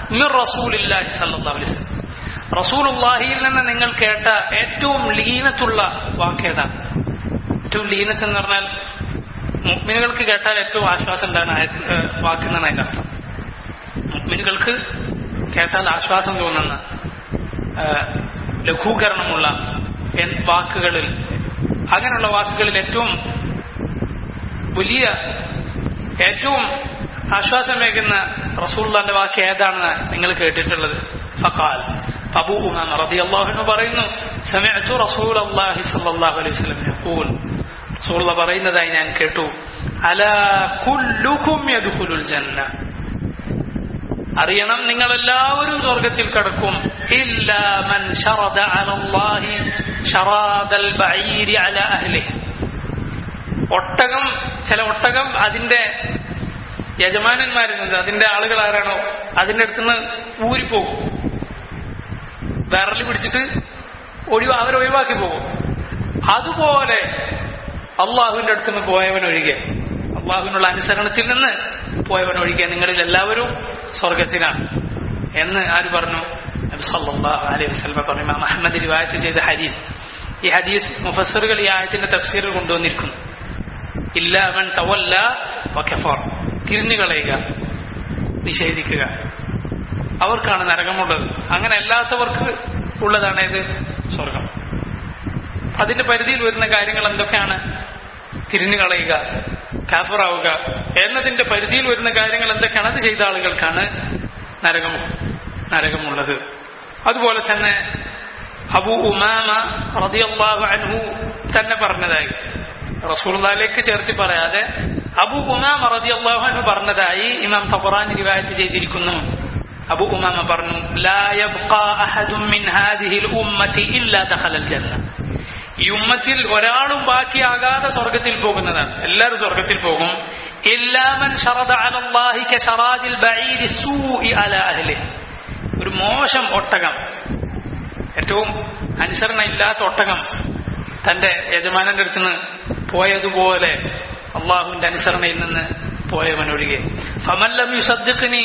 മിർ റസൂലില്ലാഹി സല്ലല്ലാഹു അലൈഹി വസല്ലം റസൂലുള്ളാഹിയിൽ നിന്ന് നിങ്ങൾ കേട്ട ഏറ്റവും ലീനത്തുള്ള വാക്കേതാണ് ഏറ്റവും ലീനത്ത് എന്ന് പറഞ്ഞാൽ മുഗ്മിനുകൾക്ക് കേട്ടാൽ ഏറ്റവും ആശ്വാസം ഉണ്ടാകുന്ന ആയത്- ഏഹ് വാക്കെന്നാണ് അതിന്റെ അർത്ഥം മുഗ്മിനുകൾക്ക് കേട്ടാൽ ആശ്വാസം തോന്നുന്ന ഏഹ് ലഘൂകരണമുള്ള എൻ- വാക്കുകളിൽ അങ്ങനെയുള്ള വാക്കുകളിൽ ഏറ്റവും വലിയ ഏറ്റവും ആശ്വാസമേകുന്ന റസൂള്ളാന്റെ വാക്ക് ഏതാണെന്ന് നിങ്ങൾ കേട്ടിട്ടുള്ളത് ഫഖാൽ അബൂ ഉമാമ റളിയല്ലാഹു അൻഹു പറയുന്നു സമിഅതു റസൂലല്ലാഹി സ്വല്ലല്ലാഹു അലൈഹി വസല്ലം യഖൂൽ റസൂലുള്ള പറയുന്നതായി ഞാൻ കേട്ടു അലാ കുല്ലുകും യദ്ഖുലുൽ ജന്ന അറിയണം നിങ്ങൾ എല്ലാവരും സ്വർഗത്തിൽ കടക്കും ഇല്ലാ മൻ ശറദ അലല്ലാഹി ശറാദൽ ബഈരി അലാ അഹ്ലിഹി ഒട്ടകം ചില ഒട്ടകം അതിന്റെ യജമാനന്മാരിൽ നിന്ന് അതിന്റെ ആളുകൾ ആരാണോ അതിന്റെ അടുത്തുനിന്ന് ഊരിപ്പോകും വിരൽ പിടിച്ചിട്ട് ഒഴിവാ അവരെ ഒഴിവാക്കി പോകും അതുപോലെ അള്ളാഹുവിന്റെ അടുത്തുനിന്ന് പോയവൻ ഒഴികെ അള്ളാഹുവിനുള്ള അനുസരണത്തിൽ നിന്ന് പോയവൻ ഒഴികെ നിങ്ങളിൽ എല്ലാവരും സ്വർഗത്തിലാണ് എന്ന് ആര് പറഞ്ഞു നബി സല്ലല്ലാഹു അലൈഹി വസല്ലം പറഞ്ഞു ഇമാം അഹമ്മദ് റിവായത്ത് ചെയ്ത ഹദീസ് ഈ ഹദീസ് മുഫസ്സറുകൾ ഈ ആയത്തിന്റെ തഫ്സീറിൽ കൊണ്ടുവന്നിരിക്കുന്നു ഇല്ലാമൻ തവല്ല വഖഫർ തിരിഞ്ഞു കളയുക നിഷേധിക്കുക അവർക്കാണ് നരകമുള്ളത് അങ്ങനെ അല്ലാത്തവർക്ക് ഉള്ളതാണ് ഇത് സ്വർഗം അതിന്റെ പരിധിയിൽ വരുന്ന കാര്യങ്ങൾ എന്തൊക്കെയാണ് തിരിഞ്ഞു കളയുക കാഫറാവുക എന്നതിന്റെ പരിധിയിൽ വരുന്ന കാര്യങ്ങൾ എന്തൊക്കെയാണ് അത് ചെയ്ത ആളുകൾക്കാണ് നരകം നരകമുള്ളത് അതുപോലെ തന്നെ അബു ഉമാമ റളിയല്ലാഹു അൻഹു തന്നെ പറഞ്ഞതായി റസൂലുള്ളാഹിലേക്ക് ചേർത്തി പറയാതെ അബു ഉമാമ റളിയല്ലാഹു അൻഹു പറഞ്ഞതായി ഇമാം തബറാനി റിവായത്ത് ചെയ്തിരിക്കുന്നു അബു ഉമാമ പറഞ്ഞു ലാ യബ്ഖാ അഹദും മിൻ ഹാദിഹിൽ ഉമ്മത്തി ഇല്ലാ ദഖലൽ ജന്ന ഈ ഉമ്മത്തിൽ ഒരാളും ബാക്കിയാകാതെ സ്വർഗത്തിൽ പോകുന്നതാണ് എല്ലാവരും സ്വർഗത്തിൽ പോകും ഇല്ലാമൻ ശറദ അലല്ലാഹി കശറാദിൽ ബഈരി സൂഇ അലാ അഹ്ലിഹി ഒരു മോശം ഒട്ടകം ഏറ്റവും അനുസരണ ഇല്ലാത്ത ഒട്ടകം തന്റെ യജമാനന്റെ അടുത്ത് നിന്ന് പോയതുപോലെ അള്ളാഹുവിന്റെ അനുസരണയിൽ നിന്ന് പോയവനൊഴികെ ഫമല്ലം യുസദ്ദിഖ്നി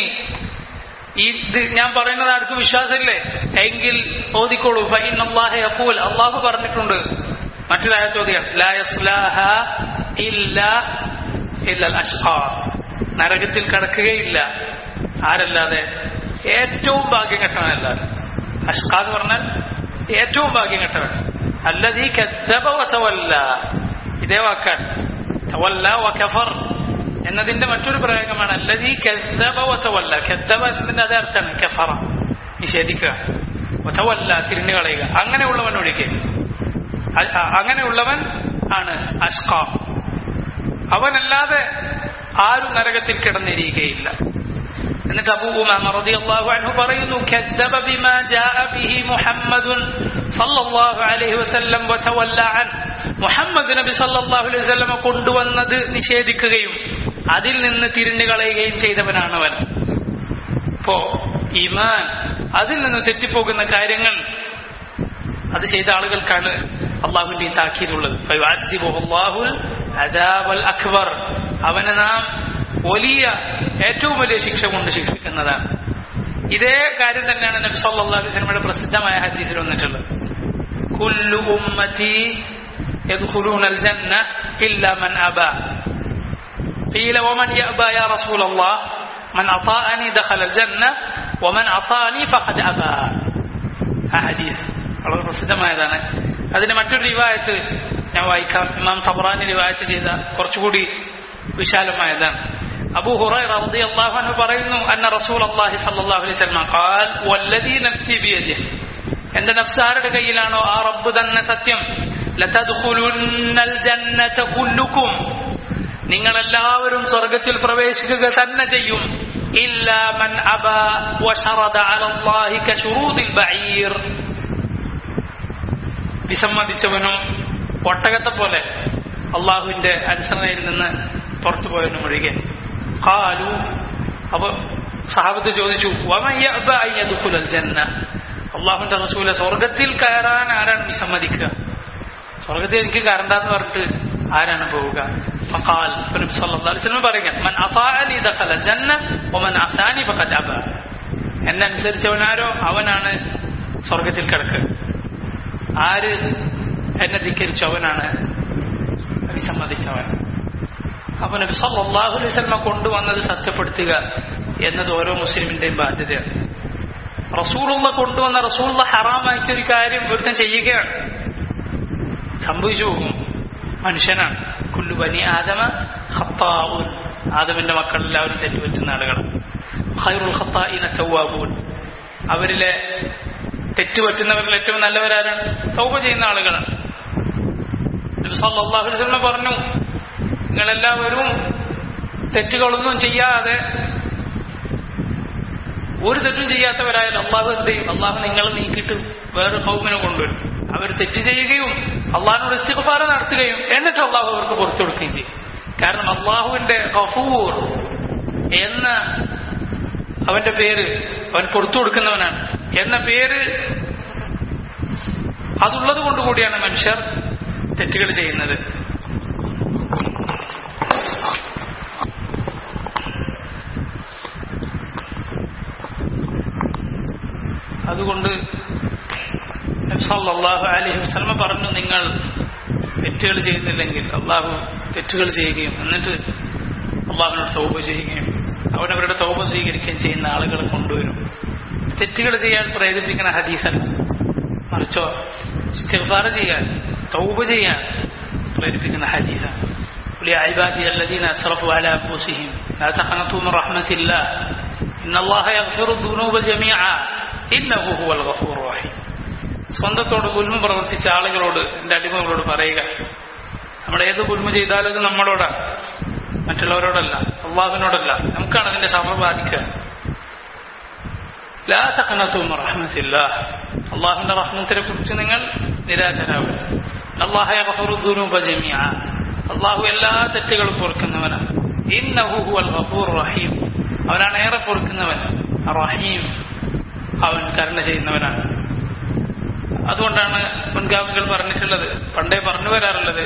ഈ ഇത് ഞാൻ പറയുന്നത് ആർക്ക് വിശ്വാസമില്ലേ എങ്കിൽ ഓതിക്കോളൂ ഫൈൻ അള്ളാഹെ അപ്പൂൽ അള്ളാഹു പറഞ്ഞിട്ടുണ്ട് മറ്റൊരായ ചോദ്യം ലാ യസ്ലാഹ ഇല്ല ഇല്ലൽ അഷ്ഖാർ നരകത്തിൽ കടക്കുകയില്ല ആരല്ലാതെ ഏറ്റവും ഭാഗ്യം കെട്ടവനല്ലാതെ അഷ്ഖ എന്ന് പറഞ്ഞാൽ ഏറ്റവും ഭാഗ്യം കെട്ടവൻ അല്ലതീ കദ്ദബ വതവല്ല ഇതേ വാക്കാണ് തവല്ല വകഫർ എന്നതിന്റെ മറ്റൊരു പ്രയോഗമാണ് അല്ലതീ കദ്ദബ വതവല്ല കദ്ദബ എന്നതിന്റെ അതേ അർത്ഥമാണ് കഫറ നിഷേധിക്കുക വതവല്ല തിരിഞ്ഞു കളയുക അങ്ങനെയുള്ളവൻ ഒഴികെ അ- അ- അങ്ങനെയുള്ളവൻ ആണ് അഷ്ക അവനല്ലാതെ ആരും നരകത്തിൽ കിടന്നിരിക്കുകയില്ല എന്നിട്ട് അബൂ ഉമാമ റളിയല്ലാഹു അൻഹു പറയുന്നു കദ്ദബ ബിമാ ജാഅ ബിഹി മുഹമ്മദുൻ സല്ലല്ലാഹു അലൈഹി വസല്ലം വതവല്ല അൻ മുഹമ്മദ് നബി സല്ലല്ലാഹു അലൈഹി വസല്ലം കൊണ്ടുവന്നത് നിഷേധിക്കുകയും അതിൽ നിന്ന് തിരിഞ്ഞു കളയുകയും ചെയ്തവനാണവൻ ഇപ്പോ ഈമാൻ അതിൽ നിന്ന് തെറ്റിപ്പോകുന്ന കാര്യങ്ങൾ അത് ചെയ്ത ആളുകൾക്കാണ് അള്ളാഹുവിന്റെ ഈ താക്കീതുള്ളത് ഫയുഅദ്ദിബുഹു അല്ലാഹുൽ അദാബൽ അക്ബർ അവനെ നാം വലിയ ഏറ്റവും വലിയ ശിക്ഷ കൊണ്ട് ശിക്ഷിക്കുന്നതാണ് ഇതേ കാര്യം തന്നെയാണ് നബി സല്ലല്ലാഹു അലൈഹി വസല്ലമയുടെ പ്രസിദ്ധമായ ഹദീസിൽ വന്നിട്ടുള്ളത് കുല്ലു ഉമ്മത്തി يدخلون الجنة إلا من أبى قيل ومن يأبى يا رسول الله من أطاعني دخل الجنة ومن عصاني فقد أبى حديث വളരെ പ്രസിദ്ധമായതാണ് അതിന്റെ മറ്റൊരു റിവായത്ത് ഞാൻ വായിക്കാം ഇമാം തബറാനി റിവായത്ത് ചെയ്ത കുറച്ചുകൂടി വിശാലമായതാണ് അബൂ ഹുറൈറ റളിയല്ലാഹു അൻഹു പറയുന്നു അന്ന റസൂലുള്ളാഹി സ്വല്ലല്ലാഹു അലൈഹി വസല്ലം ഖാൽ വല്ലദീ നഫ്സി ബിയദിഹി എന്റെ നഫ്സ് ആരുടെ കയ്യിലാണോ ആ റബ്ബ് തന്നെ സത്യം ലതദ്ഖുലുന്നൽ ജന്നത കുല്ലുക്കും നിങ്ങൾ എല്ലാവരും സ്വർഗത്തിൽ പ്രവേശിക്കുക തന്നെ ചെയ്യും ഇല്ലാ മൻ അബ വശറദ അലല്ലാഹി കശുറൂദിൽ ബഈർ വിസമ്മതിച്ചവനും ഒട്ടകത്തെ പോലെ അള്ളാഹുവിന്റെ അനുസരണയിൽ നിന്ന് പുറത്തു പോയവനും ഒഴികെ കാലു അപ്പൊ സഹാബത്ത് ചോദിച്ചു വമയ്യൽ ജന്ന അള്ളാഹുവിന്റെ റസൂലെ സ്വർഗത്തിൽ കയറാൻ ആരാണ് വിസമ്മതിക്കുക സ്വർഗത്തിൽ എനിക്ക് കയറണ്ടെന്ന് പറഞ്ഞിട്ട് ആരാണ് പോവുക ഫഖാൽ നബി സല്ലല്ലാഹു അലൈഹി വസല്ലം പറയുക മൻ അതാഅനി ദഖല ജന്ന വമൻ അസാനി ഫഖദ് അബ എന്നെ അനുസരിച്ചവനാരോ അവനാണ് സ്വർഗത്തിൽ കിടക്കുക ആര് എന്നെ ധിക്കരിച്ചു അവനാണ് വിസമ്മതിച്ചവൻ അപ്പൊ നബി സല്ലല്ലാഹു അലൈഹി വസല്ലം കൊണ്ടുവന്നത് സത്യപ്പെടുത്തുക എന്നത് ഓരോ മുസ്ലിമിന്റെയും ബാധ്യതയാണ് റസൂലുള്ള കൊണ്ടുവന്ന റസൂലുള്ള ഹറാമാക്കിയ ഒരു കാര്യം ഒരുത്തൻ ചെയ്യുകയാണ് സംഭവിച്ചു പോകും മനുഷ്യനാണ് കുല്ലു ബനി ആദമ ഖത്താഊൻ ആദമിന്റെ മക്കൾ എല്ലാവരും തെറ്റുപറ്റുന്ന ആളുകളാണ് ഖൈറുൽ ഖത്താഇന തവ്വാബൂൻ അവരിലെ തെറ്റുപറ്റുന്നവരിൽ ഏറ്റവും നല്ലവരാരാണ് തൗബ ചെയ്യുന്ന ആളുകളാണ് നബി സല്ലല്ലാഹു അലൈഹി വസല്ലം പറഞ്ഞു നിങ്ങളെല്ലാവരും തെറ്റുകളൊന്നും ചെയ്യാതെ ഒരു തെറ്റും ചെയ്യാത്തവരായാലും അള്ളാഹു എന്ത് ചെയ്യും അള്ളാഹു നിങ്ങളെ നീക്കിയിട്ട് വേറെ കൗമിനെ കൊണ്ടുവരും അവർ തെറ്റ് ചെയ്യുകയും അള്ളാഹിനോട് ഇസ്തിഗ്ഫാർ നടത്തുകയും എന്നിട്ട് അള്ളാഹു അവർക്ക് പുറത്തു കൊടുക്കുകയും ചെയ്യും കാരണം അള്ളാഹുവിന്റെ ഗഫൂർ എന്ന അവന്റെ പേര് അവൻ പുറത്തു കൊടുക്കുന്നവനാണ് എന്ന പേര് അതുള്ളത് കൊണ്ടുകൂടിയാണ് മനുഷ്യർ തെറ്റുകൾ ചെയ്യുന്നത് അതുകൊണ്ട് സല്ലല്ലാഹു അലൈഹി വസല്ലമ പറഞ്ഞു നിങ്ങൾ തെറ്റുകൾ ചെയ്യുന്നില്ലെങ്കിൽ അള്ളാഹു തെറ്റുകൾ ചെയ്യുകയും എന്നിട്ട് അള്ളാഹുവിനോട് തൗബ ചെയ്യുകയും അവനവരുടെ തൗബ സ്വീകരിക്കുകയും ചെയ്യുന്ന ആളുകളെ കൊണ്ടുവരും തെറ്റുകൾ ചെയ്യാൻ പ്രേരിപ്പിക്കുന്ന ഹദീസല്ല മറിച്ചോ ഇസ്തിഗ്ഫാർ ചെയ്യാൻ തൗബ ചെയ്യാൻ പ്രേരിപ്പിക്കുന്ന ഹദീസാണ് قل يا عبادي الذين أسرفوا على أنفسهم لا تقنطوا من رحمة الله إن الله يغفر الذنوب جميعا إنه هو الغفور الرحيم സ്വന്തത്തോട് ഗുൽമ പ്രവർത്തിച്ച ആളുകളോട് എൻ്റെ അടിമകളോട് പറയുക നമ്മൾ ഏത് ഗുൽമ ചെയ്താലും അത് നമ്മളോടാണ് മറ്റുള്ളവരോടല്ല അള്ളാഹുവിനോടല്ല നമുക്കാണ് അതിന്റെ ശമ ബാധിക്കുക ലാ തഖനത്തും റഹ്മത്തില്ല അള്ളാഹുവിന്റെ റഹ്മത്തിനെ കുറിച്ച് നിങ്ങൾ നിരാശരാകുക അള്ളാഹ യഗ്ഫിറുദ്ദുനൂബ ജമീഅ അള്ളാഹു എല്ലാ തെറ്റുകളും പൊറുക്കുന്നവനാണ് ഇന്നഹു ഹുവൽ ഗഫൂർ റഹീം അവനാണ് ഏറെ പൊറുക്കുന്നവൻ റഹീം അവൻ കരുണ ചെയ്യുന്നവനാണ് അതുകൊണ്ടാണ് മുൻഗാമികൾ പറഞ്ഞിട്ടുള്ളത് പണ്ടേ പറഞ്ഞു വരാറുള്ളത്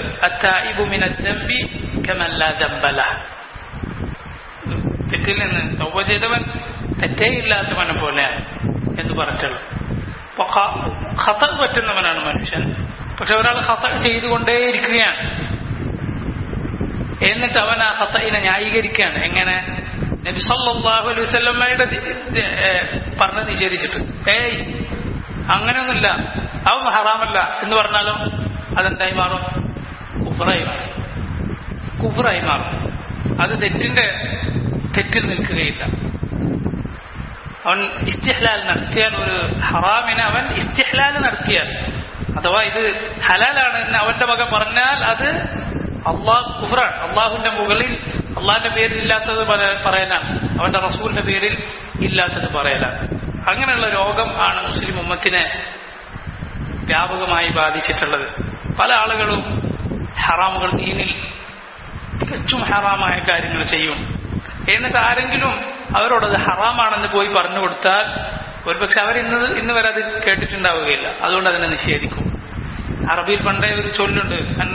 തെറ്റിൽ നിന്ന് തൗബ ചെയ്തവൻ തെറ്റേ ഇല്ലാത്തവനെ പോലെയാണ് എന്ന് പറഞ്ഞിട്ടുള്ളത് അപ്പൊ ഖത പറ്റുന്നവനാണ് മനുഷ്യൻ പക്ഷെ ഒരാൾ ഖത ചെയ്തുകൊണ്ടേയിരിക്കുകയാണ് എന്നിട്ട് അവൻ ആ ഖത്തയിനെ ന്യായീകരിക്കുകയാണ് എങ്ങനെ നബി സല്ലല്ലാഹു അലൈഹി വസല്ലമയുടെ പറഞ്ഞ് നിഷേധിച്ചിട്ട് ഏയ് അങ്ങനെയൊന്നുമില്ല അവൻ ഹറാമല്ല എന്ന് പറഞ്ഞാലോ അതെന്തായി മാറും കുഫറായി മാറും കുഫറായി മാറും അത് തെറ്റിന്റെ തെറ്റിൽ നിൽക്കുകയില്ല അവൻ ഇസ്തിഹ്ലാൽ നടത്തിയാൽ ഒരു ഹറാമിനെ അവൻ ഇസ്തിഹ്ലാൽ നടത്തിയാൽ അഥവാ ഇത് ഹലാലാണ് എന്ന് അവന്റെ വക പറഞ്ഞാൽ അത് അള്ളാഹ് കുഫറാണ് അള്ളാഹുവിന്റെ മുകളിൽ അള്ളാഹിന്റെ പേരിൽ ഇല്ലാത്തത് പറയാനാണ് അവന്റെ റസൂലിന്റെ പേരിൽ ഇല്ലാത്തത് പറയലാണ് അങ്ങനെയുള്ള രോഗം ആണ് മുസ്ലിം ഉമ്മത്തിനെ വ്യാപകമായി ബാധിച്ചിട്ടുള്ളത് പല ആളുകളും ഹറാമുകൾ ദീനിൽ തികച്ചും ഹറാമായ കാര്യങ്ങൾ ചെയ്യും എന്നിട്ട് ആരെങ്കിലും അവരോടത് ഹറാമാണെന്ന് പോയി പറഞ്ഞു കൊടുത്താൽ ഒരുപക്ഷെ അവരിന്ന് ഇന്ന് വരെ അത് കേട്ടിട്ടുണ്ടാവുകയില്ല അതുകൊണ്ട് അതിനെ നിഷേധിക്കും അറബിയിൽ പണ്ടേ ഒരു ചൊല്ലുണ്ട്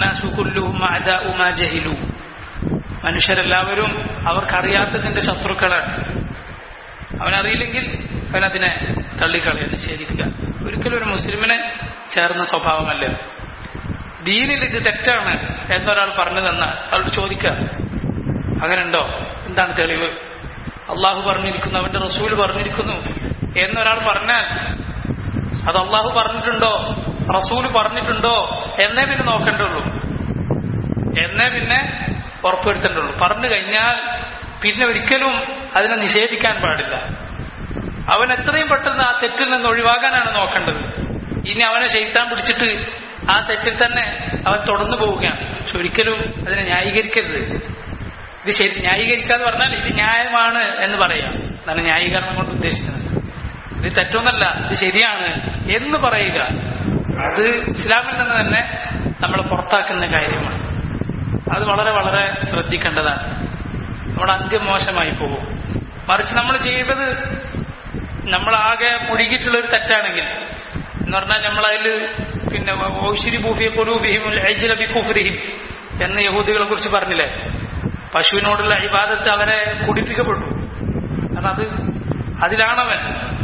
ജഹിലു മനുഷ്യരെല്ലാവരും അവർക്കറിയാത്തതിന്റെ ശത്രുക്കളാണ് അവനറിയില്ലെങ്കിൽ അവനതിനെ തള്ളിക്കളയാൻ നിഷേധിക്കുക ഒരിക്കലും ഒരു മുസ്ലിമിനെ ചേർന്ന സ്വഭാവമല്ല ദീനിൽ ഇത് തെറ്റാണ് എന്നൊരാൾ പറഞ്ഞു തന്നാൽ അവരോട് ചോദിക്കുക അങ്ങനെയുണ്ടോ എന്താണ് തെളിവ് അള്ളാഹു പറഞ്ഞിരിക്കുന്നു അവന്റെ റസൂൽ പറഞ്ഞിരിക്കുന്നു എന്നൊരാൾ പറഞ്ഞാൽ അത് അള്ളാഹു പറഞ്ഞിട്ടുണ്ടോ റസൂല് പറഞ്ഞിട്ടുണ്ടോ എന്നേ പിന്നെ നോക്കേണ്ടുള്ളൂ എന്നേ പിന്നെ ഉറപ്പുവരുത്തേണ്ടുള്ളൂ പറഞ്ഞു കഴിഞ്ഞാൽ പിന്നെ ഒരിക്കലും അതിനെ നിഷേധിക്കാൻ പാടില്ല അവൻ എത്രയും പെട്ടെന്ന് ആ തെറ്റിൽ നിന്ന് ഒഴിവാകാനാണ് നോക്കേണ്ടത് ഇനി അവനെ ചെയ്താൻ പിടിച്ചിട്ട് ആ തെറ്റിൽ തന്നെ അവൻ തുടർന്നു പോവുകയാണ് പക്ഷെ ഒരിക്കലും അതിനെ ന്യായീകരിക്കരുത് ഇത് ശരി ന്യായീകരിക്കാന്ന് പറഞ്ഞാൽ ഇത് ന്യായമാണ് എന്ന് പറയാം എന്നാണ് ന്യായീകരണം കൊണ്ട് ഉദ്ദേശിക്കുന്നത് ഇത് തെറ്റൊന്നല്ല ഇത് ശരിയാണ് എന്ന് പറയുക അത് ഇസ്ലാമിൽ നിന്ന് തന്നെ നമ്മൾ പുറത്താക്കുന്ന കാര്യമാണ് അത് വളരെ വളരെ ശ്രദ്ധിക്കേണ്ടതാണ് നമ്മുടെ അന്ത്യം മോശമായി പോകും മറിച്ച് നമ്മൾ ചെയ്തത് നമ്മളാകെ മുഴുകിയിട്ടുള്ള ഒരു തെറ്റാണെങ്കിൽ എന്ന് പറഞ്ഞാൽ നമ്മളതിൽ പിന്നെ ഔശ്വരി ഭൂഫിയെ കൊലൂബിഹിം കുഫ്രിഹിം എന്ന് യഹൂദികളെ കുറിച്ച് പറഞ്ഞില്ലേ പശുവിനോടുള്ള ഇബാദത്ത് അവരെ കുടിപ്പിക്കപ്പെട്ടു കാരണം അത് അതിലാണവൻ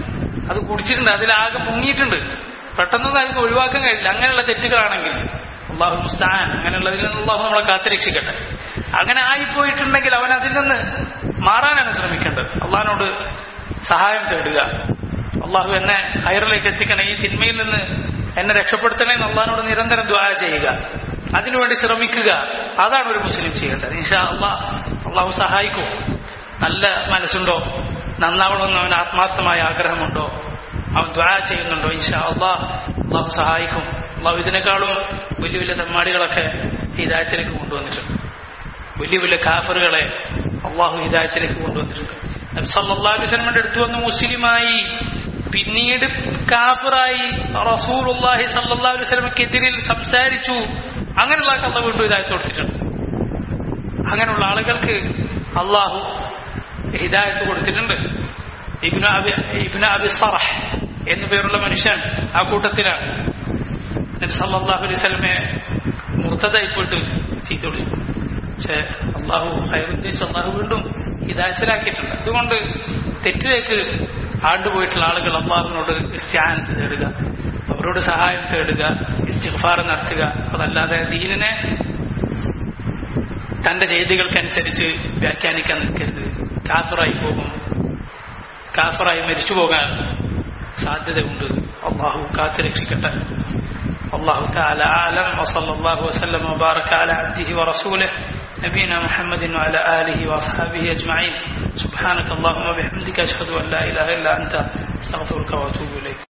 അത് കുടിച്ചിട്ടുണ്ട് അതിലാകെ മുങ്ങിയിട്ടുണ്ട് പെട്ടെന്നൊന്നും അതിന് ഒഴിവാക്കാൻ കഴിയില്ല അങ്ങനെയുള്ള തെറ്റുകളാണെങ്കിൽ അള്ളാഹു മുസ്താൻ അങ്ങനെയുള്ളതിൽ നിന്ന് അള്ളാഹു നമ്മളെ കാത്തുരക്ഷിക്കട്ടെ അങ്ങനെ ആയിപ്പോയിട്ടുണ്ടെങ്കിൽ അവൻ അതിൽ നിന്ന് മാറാനാണ് ശ്രമിക്കേണ്ടത് അള്ളാഹിനോട് സഹായം തേടുക അള്ളാഹു എന്നെ ഹൈറിലേക്ക് എത്തിക്കണേ ഈ തിന്മയിൽ നിന്ന് എന്നെ രക്ഷപ്പെടുത്തണേ എന്ന് അള്ളാഹിനോട് നിരന്തരം ദ്വാര ചെയ്യുക അതിനുവേണ്ടി ശ്രമിക്കുക അതാണ് ഒരു മുസ്ലിം ചെയ്യേണ്ടത് ഇൻഷാ അള്ളാഹ് അള്ളാഹു സഹായിക്കും നല്ല മനസ്സുണ്ടോ നന്നാവണമെന്ന് അവന് ആത്മാർത്ഥമായ ആഗ്രഹമുണ്ടോ അവൻ ദ്വാ ചെയ്യുന്നുണ്ടോ ഇൻഷാ അള്ളാഹ് അള്ളാഹു സഹായിക്കും അള്ളാഹു ഇതിനേക്കാളും വലിയ വലിയ തെമ്മാടികളൊക്കെ ഹിദായത്തിലേക്ക് കൊണ്ടുവന്നിട്ടുണ്ട് വലിയ വലിയ കാഫറുകളെ അള്ളാഹു ഹിദായത്തിലേക്ക് കൊണ്ടുവന്നിട്ടുണ്ട് നബി സല്ലല്ലാഹു അലൈഹി വസല്ലമയുടെ അടുത്ത് വന്ന് മുസ്ലിമായി പിന്നീട് കാഫിറായി റസൂലുള്ളാഹി സല്ലല്ലാഹു അലൈഹി വസല്ലമക്കെതിരിൽ സംസാരിച്ചു അങ്ങനെയുള്ള അള്ളാഹ് വീണ്ടും ഹിദായത്ത് കൊടുത്തിട്ടുണ്ട് അങ്ങനെയുള്ള ആളുകൾക്ക് അള്ളാഹു ഹിദായത്ത് കൊടുത്തിട്ടുണ്ട് ഇബ്നു അബി ഇബ്നു അബി സറഹ് എന്നു പേരുള്ള മനുഷ്യൻ ആ കൂട്ടത്തിലാണ് നബി സല്ലല്ലാഹു അലൈഹി വസല്ലമയെ മുർത്തതായി പോയിട്ട് ചീത്ത വിളിച്ചു പക്ഷെ അള്ളാഹു ഹൈറുദ്ദേശം അള്ളാഹു വീണ്ടും ഹിദായത്തിലാക്കിയിട്ടുണ്ട് അതുകൊണ്ട് തെറ്റിലേക്ക് ആണ്ടുപോയിട്ടുള്ള ആളുകൾ അള്ളാഹുവിനോട് ഇസ്ത്യാനത്ത് തേടുക അവരോട് സഹായം തേടുക ഇസ്തിഗ്ഫാർ നടത്തുക അതല്ലാതെ ദീനിനെ തന്റെ ചെയ്തികൾക്കനുസരിച്ച് വ്യാഖ്യാനിക്കാൻ നിൽക്കരുത് കാഫറായി പോകും കാഫറായി മരിച്ചു പോകാൻ സാധ്യതയുണ്ട് അള്ളാഹു കാത്തു രക്ഷിക്കട്ടെ والله تعالى أعلم وصلى الله وسلم وبارك على عبده ورسوله نبينا محمد وعلى آله وأصحابه أجمعين سبحانك اللهم وبحمدك أشهد أن لا إله إلا أنت أستغفرك وأتوب إليك